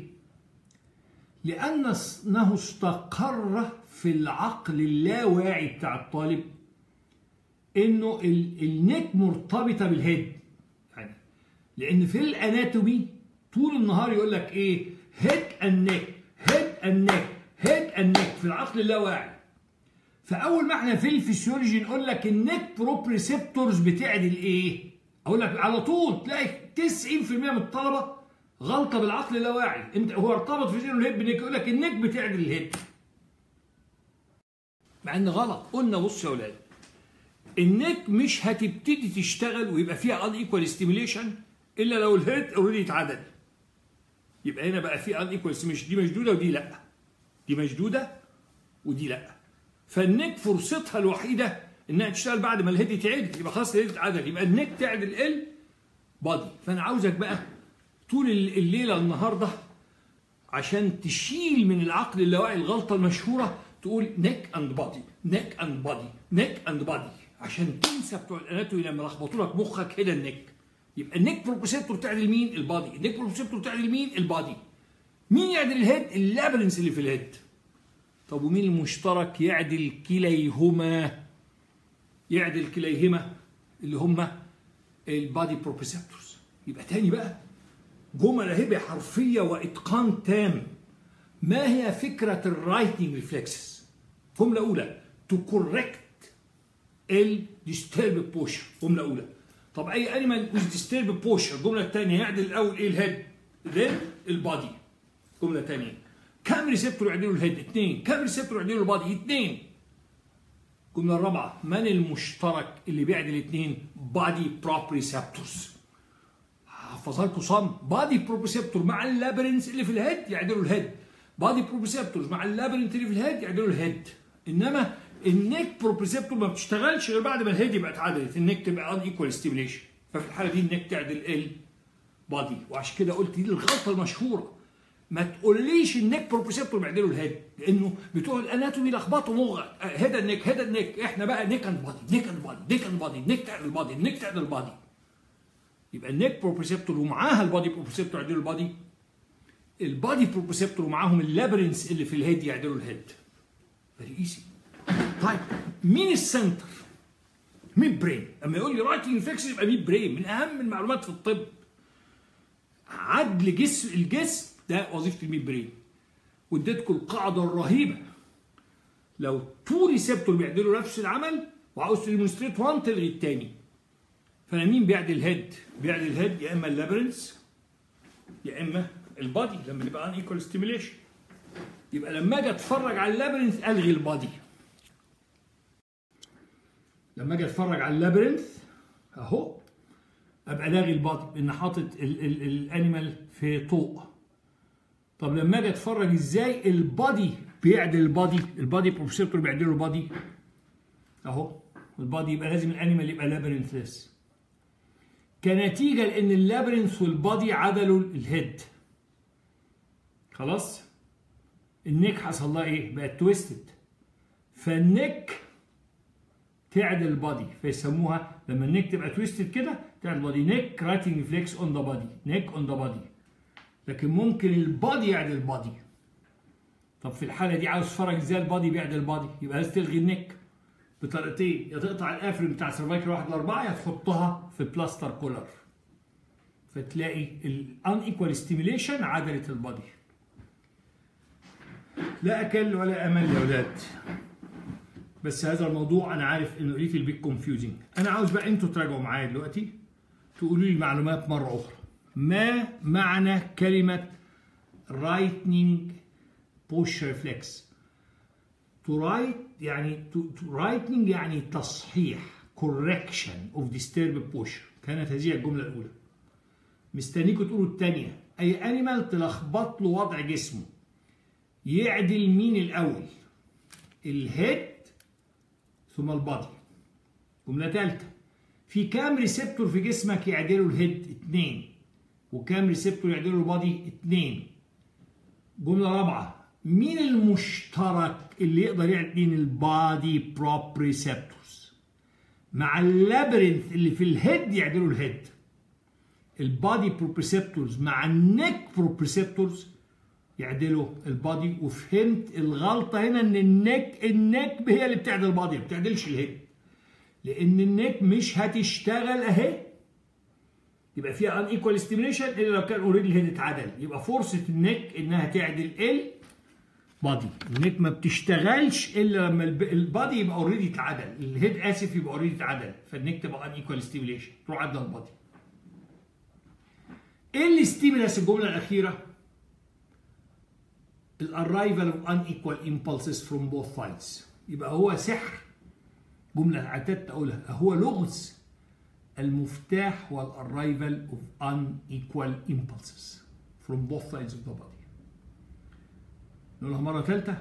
لانه استقر في العقل اللاواعي بتاع الطالب انه النك مرتبطه بالهيد يعني لان في الاناتومي طول النهار يقول لك ايه هيد النك هيد النك هيد النك في العقل اللاواعي فاول ما احنا في الفسيولوجي نقول لك النك بروبريسبتورز بتعدل ايه اقول لك على طول تلاقي 90% من الطلبه غلطه بالعقل اللاواعي انت هو ارتبط في ذهنه الهيد بالنك يقول لك النك بتعدل الهيد مع ان غلط قلنا بص يا اولاد النك مش هتبتدي تشتغل ويبقى فيها ان ايكوال ستيميليشن الا لو الهيد اوريدي اتعدل يبقى هنا بقى في ان ايكوال ستيميليشن دي مشدوده ودي لا دي مشدوده ودي لا فالنك فرصتها الوحيده انها تشتغل بعد ما الهيد يتعدل يبقى خلاص الهيد اتعدل يبقى النك تعدل ال بادي فانا عاوزك بقى طول الليله النهارده عشان تشيل من العقل اللاواعي الغلطه المشهوره تقول نيك اند بادي نيك اند بادي نيك اند بادي عشان تنسى بتوع الاناتومي لما لخبطوا لك مخك كده النك يبقى النيك بروبوسيبتور تعدل مين البادي النيك بروبوسيبتور تعدل مين البادي مين يعدل الهيد اللابرنس اللي في الهيد طب ومين المشترك يعدل كليهما يعدل كليهما اللي هما البادي بروبوسيبتورز يبقى تاني بقى جمل اهي حرفيه واتقان تام ما هي فكره الرايتنج ريفلكسز جمله اولى تو كوركت الديسترب بوشر جمله اولى طب اي انيمال ويز ديسترب بوشر الجمله الثانيه يعدل الاول ايه الهيد ذن البادي جمله ثانيه كم ريسبتور يعدلوا الهيد اثنين كم ريسبتور يعدلوا البادي اثنين الجمله الرابعه من المشترك اللي بيعدل اثنين بادي بروبريسبتورز حفظها لكم صم بادي بروبريسبتور مع اللابرنس اللي في الهيد يعدلوا الهيد بادي بروبريسبتورز مع اللابرنت اللي في الهيد يعدلوا الهيد انما النيك بروبريسبتور ما بتشتغلش غير بعد ما الهيد يبقى اتعدلت النيك تبقى ان ايكوال ستيميليشن ففي الحاله دي النيك تعدل ال بادي وعشان كده قلت دي الغلطه المشهوره ما تقوليش النيك بروبريسبتور بيعدلوا الهيد لانه بتوع الاناتومي لخبطوا مخك هيدا النيك هيدا النيك احنا بقى نيك اند بادي نيك اند بادي نيك اند بادي نيك تعدل البادي نيك تعدل البادي يبقى النيك بروبريسبتور ومعاها البادي بروبريسبتور يعدلوا البادي البادي بروبريسبتور ومعاهم اللابرنس اللي في الهيد يعدلوا الهيد فيري ايزي طيب مين السنتر؟ مين برين؟ اما يقول لي رايتنج ريفلكس يبقى مين برين؟ من اهم المعلومات في الطب عدل جسم الجسم ده وظيفه الميد برين واديتكم القاعده الرهيبه لو تو ريسبتور بيعدلوا نفس العمل وعاوز تديمونستريت وان تلغي الثاني فانا مين بيعدل الهيد؟ بيعدل الهيد يا اما اللابرنس يا اما البادي لما يبقى ان ايكوال ستيميليشن يبقى لما اجي اتفرج على اللابرنث الغي البادي لما اجي اتفرج على اللابرنث اهو ابقى لاغي البادي ان حاطط الانيمال في طوق طب لما اجي اتفرج ازاي البادي بيعدل البادي البادي بروفيسور بيعدلوا البادي اهو البادي يبقى لازم الانيمال يبقى لابرنثلس كنتيجه لان اللابرنث والبادي عدلوا الهيد خلاص النيك حصل لها ايه بقت تويستد فالنيك تعدل البادي فيسموها لما النيك تبقى تويستد كده تعدل البادي نيك رايتنج ريفلكس اون ذا بادي نيك اون ذا بادي لكن ممكن البادي يعدل البادي طب في الحاله دي عاوز تتفرج ازاي البادي بيعدل البادي يبقى لازم تلغي النيك بطريقتين يا تقطع الافرن بتاع سيرفايكل 1 ل 4 يا تحطها في بلاستر كولر فتلاقي الان ايكوال ستيميليشن عدلت البادي لا اكل ولا امل يا اولاد بس هذا الموضوع انا عارف انه ليه البيك كونفيوزنج انا عاوز بقى انتوا تراجعوا معايا دلوقتي تقولوا لي المعلومات مره اخرى ما معنى كلمه رايتنينج بوش ريفلكس تو رايت يعني تو رايتنينج يعني تصحيح correction of disturbed posture كانت هذه الجمله الاولى مستنيكوا تقولوا الثانيه اي انيمال تلخبط له وضع جسمه يعدل مين الاول الهيد ثم البادي جمله ثالثه في كام ريسبتور في جسمك يعدلوا الهيد اثنين وكام ريسبتور يعدلوا البادي اثنين جمله رابعه مين المشترك اللي يقدر يعدل البادي بروبريسبتورز مع اللابرنث اللي في الهيد يعدلوا الهيد البادي بروبريسبتورز مع النك بروبريسبتورز يعدلوا البادي وفهمت الغلطه هنا ان النك النك هي اللي بتعدل البادي ما بتعدلش الهيد لان النك مش هتشتغل اهي يبقى فيها ان ايكوال ستيميليشن الا لو كان اوريدي الهيد اتعدل يبقى فرصه النك انها تعدل ال بادي النك ما بتشتغلش الا لما البادي يبقى اوريدي اتعدل الهيد اسف يبقى اوريدي اتعدل فالنك تبقى ان ايكوال ستيميليشن تروح عدل البادي ايه الستيمولاس الجمله الاخيره الاررايفل اوف ان ايكوال امبulses فروم بوث سايدز يبقى هو سحر جمله اعتدت اقولها هو لغز المفتاح هو الاررايفل اوف unequal impulses from both sides of the body نقولها مره ثالثه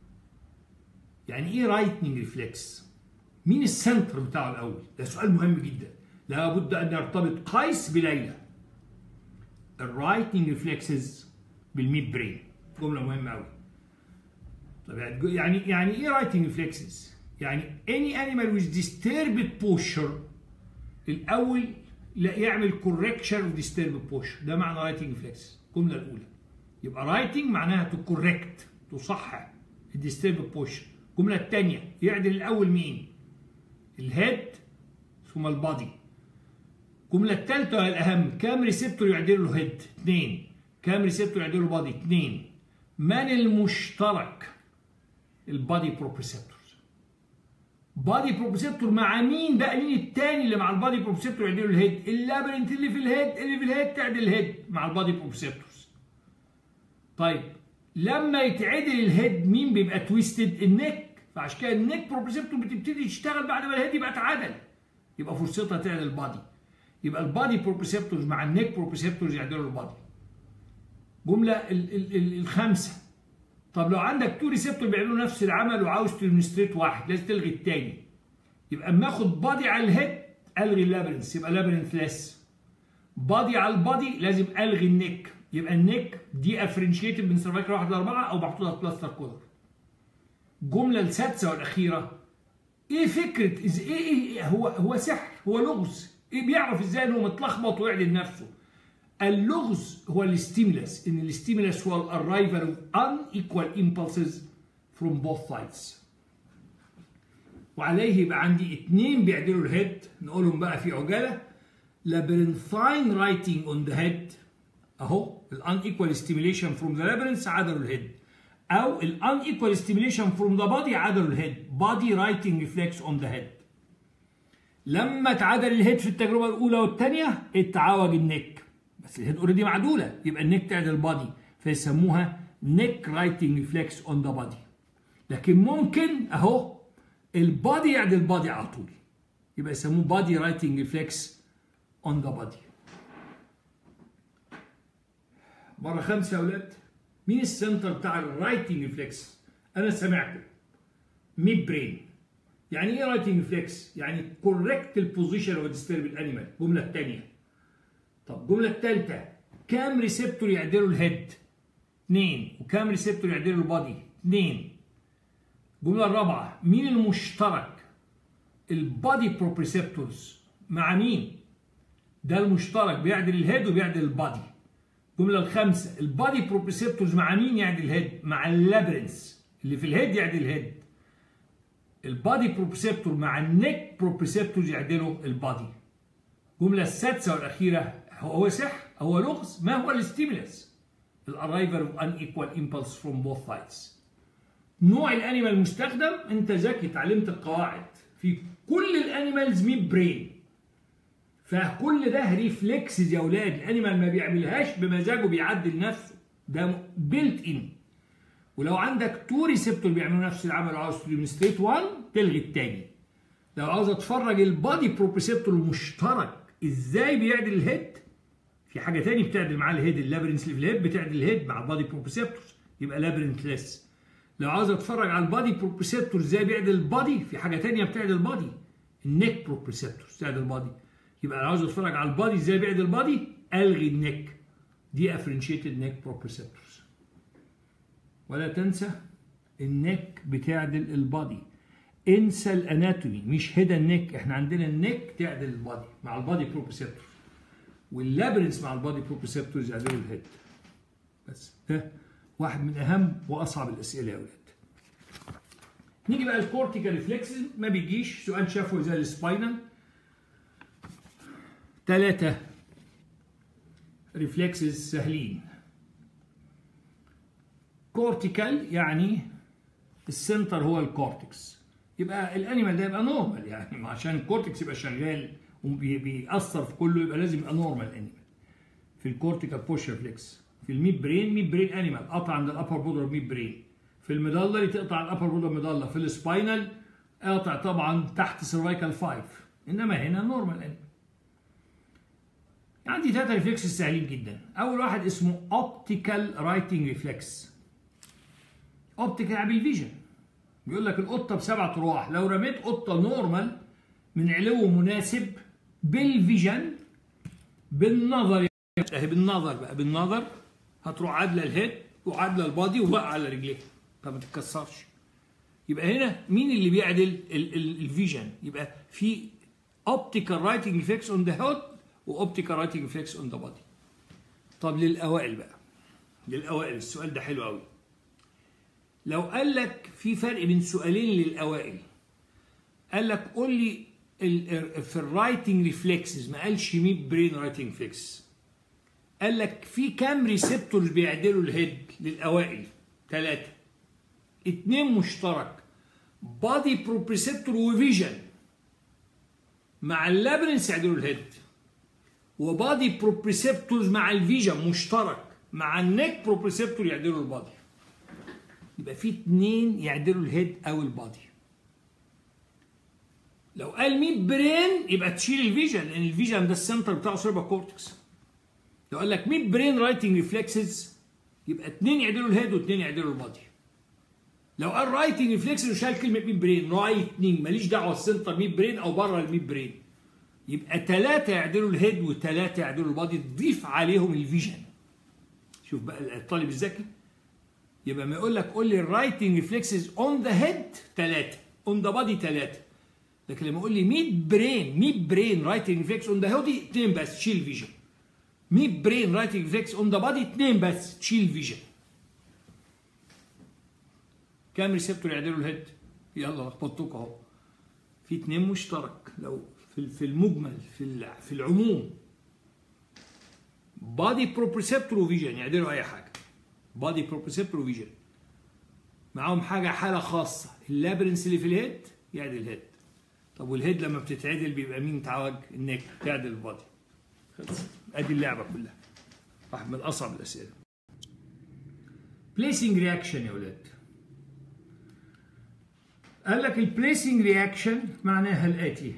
يعني ايه رايتنج ريفلكس مين السنتر بتاعه الاول ده سؤال مهم جدا لابد ان يرتبط قيس بليلى الرايتنج ريفلكسز بالميد برين جمله مهمه قوي طب يعني يعني ايه رايتنج ريفلكسز يعني any animal with disturbed posture الاول لا يعمل correction of disturbed posture ده معنى رايتنج ريفلكس الجمله الاولى يبقى رايتنج معناها تو كوركت تصحح الديسترب بوشر الجمله الثانيه يعدل الاول مين الهيد ثم البادي الجمله الثالثه وهي الاهم كام ريسبتور يعدلوا الهيد اثنين كام ريسبتور يعدلوا البادي اثنين من المشترك البادي بروبريسبتورز بادي بروبريسبتور مع مين بقى مين الثاني اللي مع البادي بروبريسبتور يعدلوا الهيد اللابرنت اللي في الهيد اللي في الهيد تعدل الهيد مع البادي بروبريسبتورز طيب لما يتعدل الهيد مين بيبقى تويستد النك فعشان كده النك بروبريسبتور بتبتدي تشتغل بعد ما الهيد يبقى اتعدل يبقى فرصتها تعدل البادي يبقى البادي بروبريسبتورز مع النك بروبريسبتورز يعدلوا البادي جمله ال ال ال الخمسه طب لو عندك تو ريسبتور بيعملوا نفس العمل وعاوز تدمنستريت واحد لازم تلغي الثاني يبقى اما اخد بادي على الهيد الغي اللابرنس يبقى لابرنث ليس بادي على البادي لازم الغي النك يبقى النك دي افرنشيتد من سيرفايكال 1 ل 4 او محطوطه في بلاستر كولر الجمله السادسه والاخيره ايه فكره إز ايه, إيه هو هو سحر هو لغز ايه بيعرف ازاي انه متلخبط ويعدل نفسه اللغز هو الاستيمولاس ان الاستيمولاس هو الاررايفل اوف unequal impulses from both sides وعليه يبقى عندي اثنين بيعدلوا الهيد نقولهم بقى في عجاله labyrinthine writing on the head اهو ال unequal stimulation from the labyrinth عدلوا الهيد او ال unequal stimulation from the body عدلوا الهيد body writing reflex on the head لما اتعدل الهيد في التجربه الاولى والثانيه اتعوج النك بس الهيد اوريدي معدوله يبقى النك تعدل البادي فيسموها neck writing reflex on the body لكن ممكن اهو البادي يعدل البادي على طول يبقى يسموه body writing reflex on the body مرة خمسة يا أولاد مين السنتر بتاع الرايتنج ريفلكس؟ أنا سامعكم ميد برين يعني إيه رايتنج ريفلكس؟ يعني كوركت البوزيشن اوف ديسترب الانيمال الجملة الثانية طب الجملة الثالثة كام ريسبتور يعدلوا الهيد؟ اثنين وكام ريسبتور يعدلوا البادي؟ اثنين الجملة الرابعة مين المشترك؟ البادي بروبريسبتورز مع مين؟ ده المشترك بيعدل الهيد وبيعدل البادي الجمله الخامسه البادي بروبريسبتورز مع مين يعدل الهيد مع اللابرنس اللي في الهيد يعدل الهيد البادي بروبريسبتور مع النك بروبريسبتورز يعدلوا البادي الجمله السادسه والاخيره هو سحر هو لغز ما هو الاستيمولس الاررايفل اوف ان ايكوال امبلس فروم بوث سايدز نوع الانيمال المستخدم انت ذكي اتعلمت القواعد في كل الانيمالز مين برين فكل ده ريفلكسز يا اولاد الانيمال ما بيعملهاش بمزاجه بيعدل نفسه ده بيلت ان ولو عندك تو ريسبتور بيعملوا نفس العمل وعاوز تديمونستريت 1 تلغي الثاني لو عاوز اتفرج البادي بروبريسبتور المشترك ازاي بيعدل الهيد في حاجه ثانيه بتعدل معاه الهيد اللابرنس اللي في الهيد بتعدل الهيد مع البادي بروبريسبتورز يبقى لابرنت ليس لو عاوز اتفرج على البادي بروبريسبتور ازاي بيعدل البادي في حاجه ثانيه بتعدل البادي النك بروبريسبتور بتعدل البادي يبقى انا عاوز اتفرج على البادي ازاي بيعدل البادي الغي النك دي افرنشيتد نيك بروبريسبتورز ولا تنسى النك بتعدل البادي انسى الاناتومي مش هيدا النك احنا عندنا النك تعدل البادي مع البادي بروبريسبتور واللابرنس مع البادي بروبريسبتورز يعدلوا الهيد بس ده واحد من اهم واصعب الاسئله يا اولاد نيجي بقى الكورتيكال ريفلكسز ما بيجيش سؤال شافه زي السباينال ثلاثة ريفلكسز سهلين كورتيكال يعني السنتر هو الكورتكس يبقى الانيمال ده يبقى نورمال يعني عشان الكورتكس يبقى شغال وبيأثر في كله يبقى لازم يبقى نورمال انيمال في الكورتيكال بوش ريفلكس في الميد برين ميد برين انيمال قطع عند الابر بودر ميد برين في الميدالري تقطع الابر بودر ميدالا في السباينال قاطع طبعا تحت سيرفايكال 5 انما هنا نورمال انيمال عندي ثلاثة ريفلكس سهلين جدا اول واحد اسمه اوبتيكال رايتنج ريفلكس اوبتيكال يعني بالفيجن بيقول لك القطه بسبع ارواح لو رميت قطه نورمال من علو مناسب بالفيجن بالنظر اهي بالنظر بقى بالنظر هتروح عادله الهيد وعادله البادي وبقى على رجليها فما تتكسرش يبقى هنا مين اللي بيعدل الفيجن يبقى في اوبتيكال رايتنج ريفلكس اون ذا هيد واوبتيكال رايتنج ريفلكس اون ذا بادي طب للاوائل بقى للاوائل السؤال ده حلو قوي لو قال لك في فرق بين سؤالين للاوائل قال لك قول لي في الرايتنج ريفلكسز ما قالش ميد برين رايتنج ريفلكس قال لك في كام ريسبتورز بيعدلوا الهيد للاوائل ثلاثه اتنين مشترك بادي بروبريسبتور وفيجن مع اللابرنس يعدلوا الهيد وبادي بروبريسبتورز مع الفيجن مشترك مع النيك بروبريسبتور يعدلوا البادي يبقى في اتنين يعدلوا الهيد او البادي لو قال 100 برين يبقى تشيل الفيجن لان الفيجن ده السنتر بتاعه سيربا كورتكس لو قال لك 100 برين رايتنج ريفلكسز يبقى اتنين يعدلوا الهيد واثنين يعدلوا البادي لو قال رايتنج ريفلكسز مش شايل كلمه 100 برين رايتنج ماليش دعوه السنتر 100 برين او بره ال 100 برين يبقى ثلاثه يعدلوا الهيد وثلاثه يعدلوا البادي تضيف عليهم الفيجن شوف بقى الطالب الذكي يبقى ما يقول لك قول لي الرايتنج ريفلكسز اون ذا هيد ثلاثه اون ذا بادي ثلاثه لكن لما يقول لي 100 برين 100 برين رايتنج ريفلكس اون ذا هودي اثنين بس تشيل فيجن 100 برين رايتنج ريفلكس اون ذا بادي اثنين بس تشيل فيجن كام ريسبتور يعدلوا الهيد يلا لخبطتوك اهو في اثنين مشترك لو في في المجمل في في العموم بادي بروبريسبتور وفيجن يعدلوا اي حاجه بادي بروبريسبتور وفيجن معاهم حاجه حاله خاصه اللابرنس اللي في الهيد يعدل الهيد طب والهيد لما بتتعدل بيبقى مين تعوج النك تعدل البادي خلص ادي اللعبه كلها واحد من اصعب الاسئله بليسنج رياكشن يا ولاد قال لك البليسنج رياكشن معناها الاتي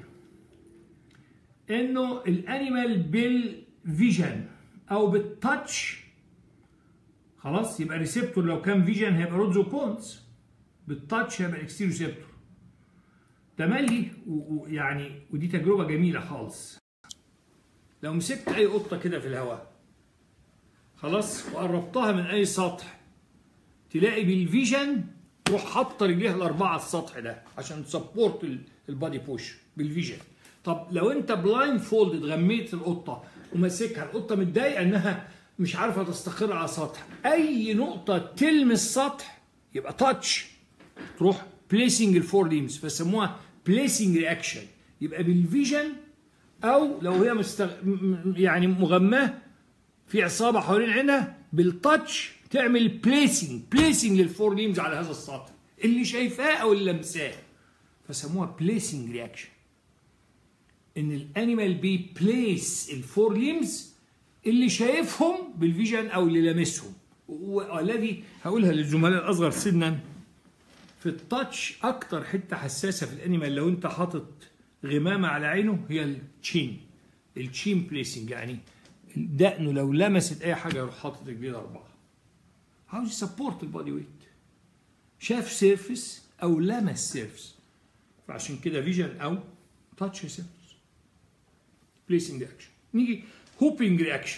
انه الانيمال بالفيجن او بالتاتش خلاص يبقى ريسبتور لو كان فيجن هيبقى رودز وكونز بالتاتش هيبقى اكستيريو ريسبتور تملي ويعني ودي تجربه جميله خالص لو مسكت اي قطه كده في الهواء خلاص وقربتها من اي سطح تلاقي بالفيجن تروح حاطه رجليها الاربعه على السطح ده عشان تسبورت البادي بوش بالفيجن طب لو انت بلايند فولد غميت القطه وماسكها القطه متضايقه انها مش عارفه تستقر على سطح اي نقطه تلمس سطح يبقى تاتش تروح بليسنج الفور ليمز فسموها بليسنج رياكشن يبقى بالفيجن او لو هي مستغ... يعني مغماه في عصابه حوالين عينها بالتاتش تعمل بليسنج بليسنج للفور ليمز على هذا السطح اللي شايفاه او اللي لمساه فسموها بليسنج رياكشن ان الانيمال بي بليس الفور ليمز اللي شايفهم بالفيجن او اللي لامسهم والذي هقولها للزملاء الاصغر سنا في التاتش اكتر حته حساسه في الانيمال لو انت حاطط غمامه على عينه هي التشين التشين بليسنج يعني دقنه لو لمست اي حاجه يروح حاطط رجليه الاربعه عاوز يسبورت البادي ويت شاف سيرفيس او لمس سيرفيس فعشان كده فيجن او تاتش ريسبتورز بليسنج رياكشن نيجي هوبينج رياكشن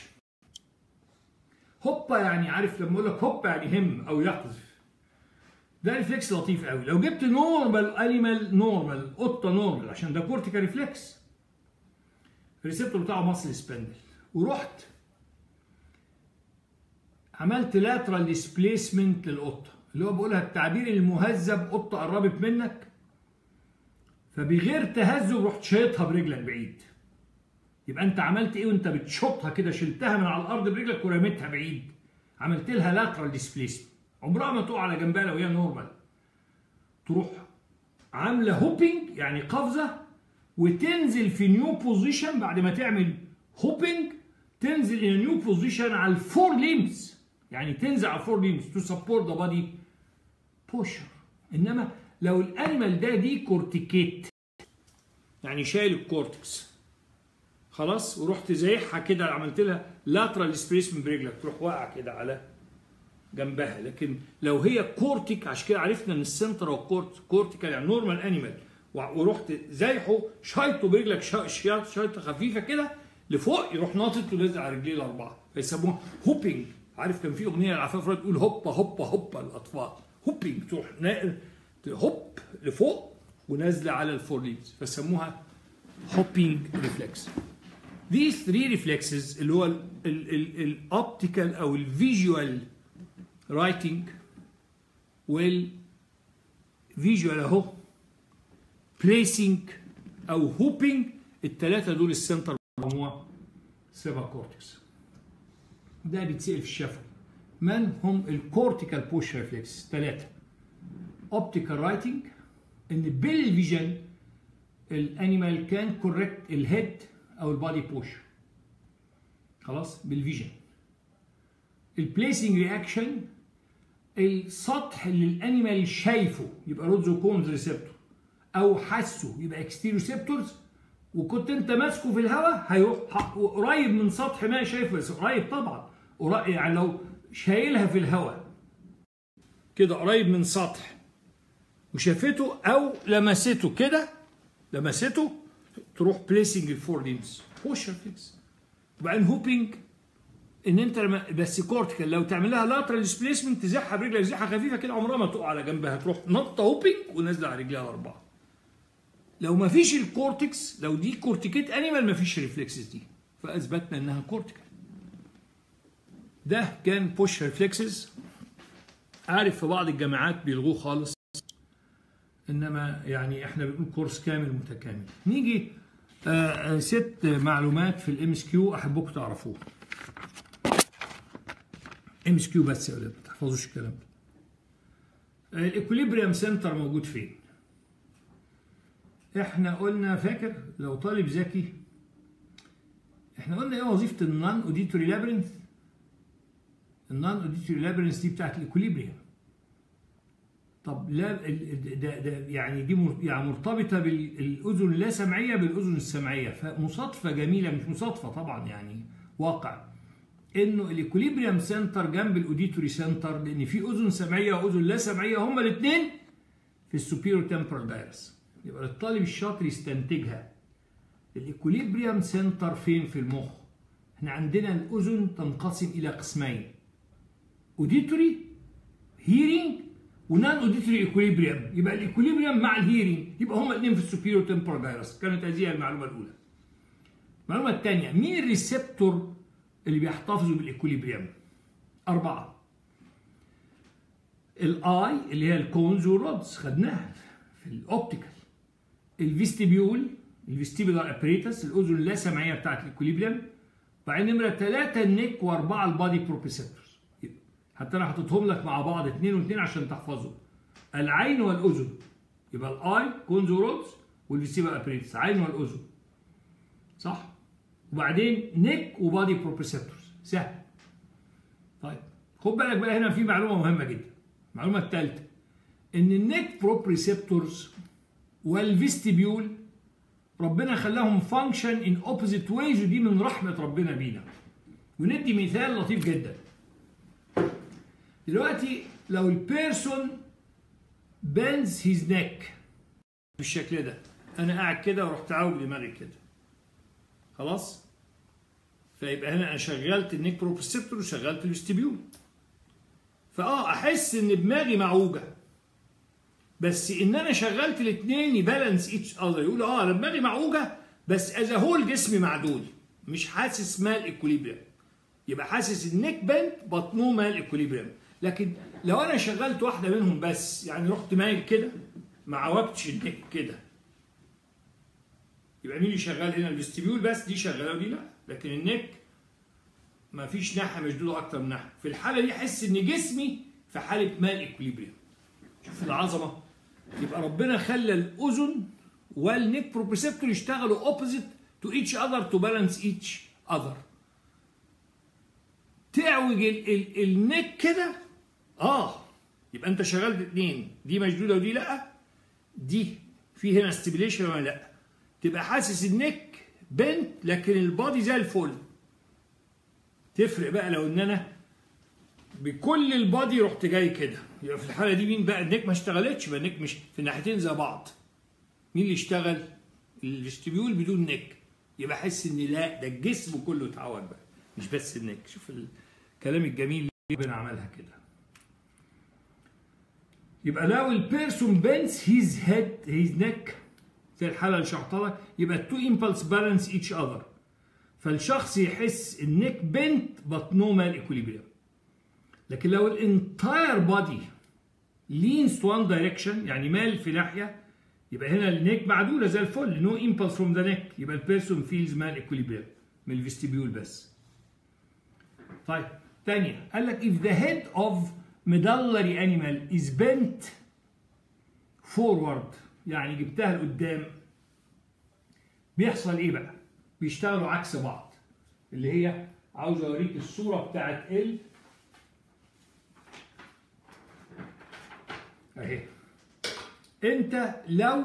هوبا يعني عارف لما اقول لك هوبا يعني هم او يقذف ده ريفلكس لطيف قوي لو جبت نورمال انيمال نورمال قطه نورمال عشان ده كورتيكال ريفلكس الريسبتور بتاعه مصل سبندل ورحت عملت لاترال ديسبيسمنت للقطه اللي هو بقولها التعبير المهذب قطه قربت منك فبغير تهذب رحت شايطها برجلك بعيد يبقى انت عملت ايه وانت بتشوطها كده شلتها من على الارض برجلك ورميتها بعيد عملت لها لاترال ديسبيسمنت عمرها ما تقع على جنبها لو هي نورمال تروح عامله هوبينج يعني قفزه وتنزل في نيو بوزيشن بعد ما تعمل هوبينج تنزل ان نيو بوزيشن على الفور ليمز يعني تنزل على الفور ليمز تو سبورت ذا بادي بوشر انما لو الانيمال ده دي كورتيكيت يعني شايل الكورتكس خلاص ورحت زايحها كده عملت لها لاترال سبيسمنت برجلك تروح واقع كده على جنبها لكن لو هي كورتيك عشان كده عرفنا ان السنتر والكورت كورتيكال يعني نورمال انيمال ورحت زايحه شايطه برجلك شايط شايطه خفيفه كده لفوق يروح ناطط ولازق على رجليه الاربعه فيسموها هوبينج عارف كان في اغنيه العفاف تقول هوبا هوبا هوبا الاطفال هوبينج تروح هوب لفوق ونازله على الفور ليفز فسموها هوبينج ريفلكس these three reflexes اللي هو الاوبتيكال او الفيجوال رايتنج والفيجوال اهو بليسنج او هوبينج الثلاثه دول السنتر بيسموها سيبا كورتكس ده بيتسال في الشفوي من هم الكورتيكال بوش ريفلكس ثلاثه اوبتيكال رايتنج ان بالفيجن الانيمال كان كوركت الهيد او البادي بوش خلاص بالفيجن البليسنج رياكشن السطح اللي الانيمال شايفه يبقى رودزو كونز ريسبتور او حاسه يبقى اكستيروسيبتورز وكنت انت ماسكه في الهواء هيروح قريب من سطح ما شايفه بس قريب طبعا قريب يعني لو شايلها في الهواء كده قريب من سطح وشافته او لمسته كده لمسته تروح بليسنج الفور ليمز بوش ريفلكس وبعدين هوبينج ان انت لما بس كورتيكال لو تعمل لها لاترال ديسبيسمنت تزحها برجلك زحه خفيفه كده عمرها ما تقع على جنبها تروح نطه هوبينج ونازله على رجلها اربعه لو ما فيش الكورتكس لو دي كورتيكيت انيمال ما فيش ريفلكسز دي فاثبتنا انها كورتيكال ده كان بوش ريفلكسز عارف في بعض الجامعات بيلغوه خالص انما يعني احنا بنقول كورس كامل متكامل نيجي آه ست معلومات في الام اس كيو احبكم تعرفوه ام اس كيو بس يا ولاد ما تحفظوش الكلام ده الاكوليبريم سنتر موجود فين احنا قلنا فاكر لو طالب ذكي احنا قلنا ايه وظيفه النون اوديتوري لابرنث النون اوديتوري لابرنث دي بتاعت الاكوليبريم طب لا ده, ده يعني دي يعني مرتبطه بالاذن اللا سمعيه بالاذن السمعيه فمصادفه جميله مش مصادفه طبعا يعني واقع انه الاكوليبريم سنتر جنب الاوديتوري سنتر لان في اذن سمعيه واذن لا سمعيه هما الاثنين في السوبيرو تمبرال دايرس يبقى الطالب الشاطر يستنتجها الاكوليبريم سنتر فين في المخ احنا عندنا الاذن تنقسم الى قسمين اوديتوري هيرنج ونان اوديتوري ايكوليبريم يبقى الايكوليبريم مع الهيرنج يبقى هما الاثنين في السوبيريور تمبرال دايرس كانت هذه المعلومه الاولى المعلومه الثانيه مين الريسبتور اللي بيحتفظوا بالايكوليبريم اربعه الاي اللي هي الكونز والرودز خدناها في الاوبتيكال الفيستيبيول الفيستيبولار ابريتس الاذن اللا سمعيه بتاعت الايكوليبريم بعدين نمره ثلاثه النيك واربعه البادي بروبريسبتورز حتى انا حاططهم لك مع بعض اثنين واثنين عشان تحفظهم العين والاذن يبقى الاي كونز ورودز والفيستيبولار ابريتس عين والاذن صح وبعدين نيك وبادي بروبريسبتورز سهل طيب خد بالك بقى هنا في معلومه مهمه جدا المعلومه الثالثه ان النيك بروبريسبتورز والفيستيبيول ربنا خلاهم فانكشن ان اوبوزيت ويز ودي من رحمه ربنا بينا وندي مثال لطيف جدا دلوقتي لو البيرسون بينز هيز نيك بالشكل ده انا قاعد كده ورحت عاوج دماغي كده خلاص فيبقى هنا انا شغلت النيك بروبريسبتور وشغلت الفيستيبيول فاه احس ان دماغي معوجه بس ان انا شغلت الاثنين يبالانس ايتش اذر يقول اه انا دماغي معوجه بس از هول جسمي معدول مش حاسس مال ايكوليبريم يبقى حاسس النيك بنت بطنه مال ايكوليبريم لكن لو انا شغلت واحده منهم بس يعني رحت مايل كده ما عوجتش النيك كده يبقى مين اللي شغال هنا الفيستيبيول بس دي شغاله ودي لا لكن النيك ما فيش ناحيه مشدوده اكتر من ناحيه في الحاله دي احس ان جسمي في حاله مال ايكوليبريم شوف العظمه يبقى ربنا خلى الاذن والنيك بروبريسبتور يشتغلوا اوبوزيت تو ايتش اذر تو بالانس ايتش اذر تعوج ال ال النيك كده اه يبقى انت شغلت اتنين دي مشدوده ودي لا دي في هنا ستيبيليشن ولا لا تبقى حاسس النك بنت لكن البادي زي الفل تفرق بقى لو ان انا بكل البادي رحت جاي كده يبقى في الحاله دي مين بقى النك ما اشتغلتش يبقى النك مش في الناحيتين زي بعض مين اللي اشتغل الاستبيول بدون نك يبقى احس ان لا ده الجسم كله اتعود بقى مش بس النك شوف الكلام الجميل اللي ربنا عملها كده يبقى لو البيرسون بنس هيز هيد هيز نك زي الحاله اللي شرحتها لك يبقى التو امبلس بالانس ايتش اذر فالشخص يحس النك بنت بت نو مال ايكوليبريم لكن لو الانتاير بودي leans to one direction يعني مال في ناحيه يبقى هنا النيك معدوله زي الفل نو امبلس فروم ذا نيك يبقى البيرسون فيلز مال ايكوليبريم من الفيستيبيول بس طيب ثانيه قال لك if the head of medullary animal is bent forward يعني جبتها لقدام بيحصل ايه بقى بيشتغلوا عكس بعض اللي هي عاوز اوريك الصوره بتاعت ال اهي انت لو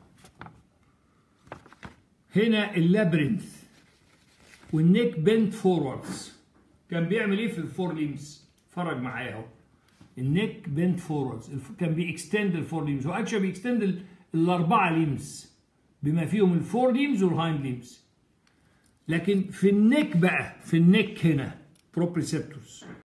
هنا اللابرنث والنيك بنت فوروردز كان بيعمل ايه في الفور ليمز اتفرج معايا اهو النيك بنت فوروردز كان بيكستند الفور ليمز هو اكشن بيكستند الاربعه ليمز بما فيهم الفور ليمز والهايند ليمز لكن في النيك بقى في النيك هنا بروبريسبتورز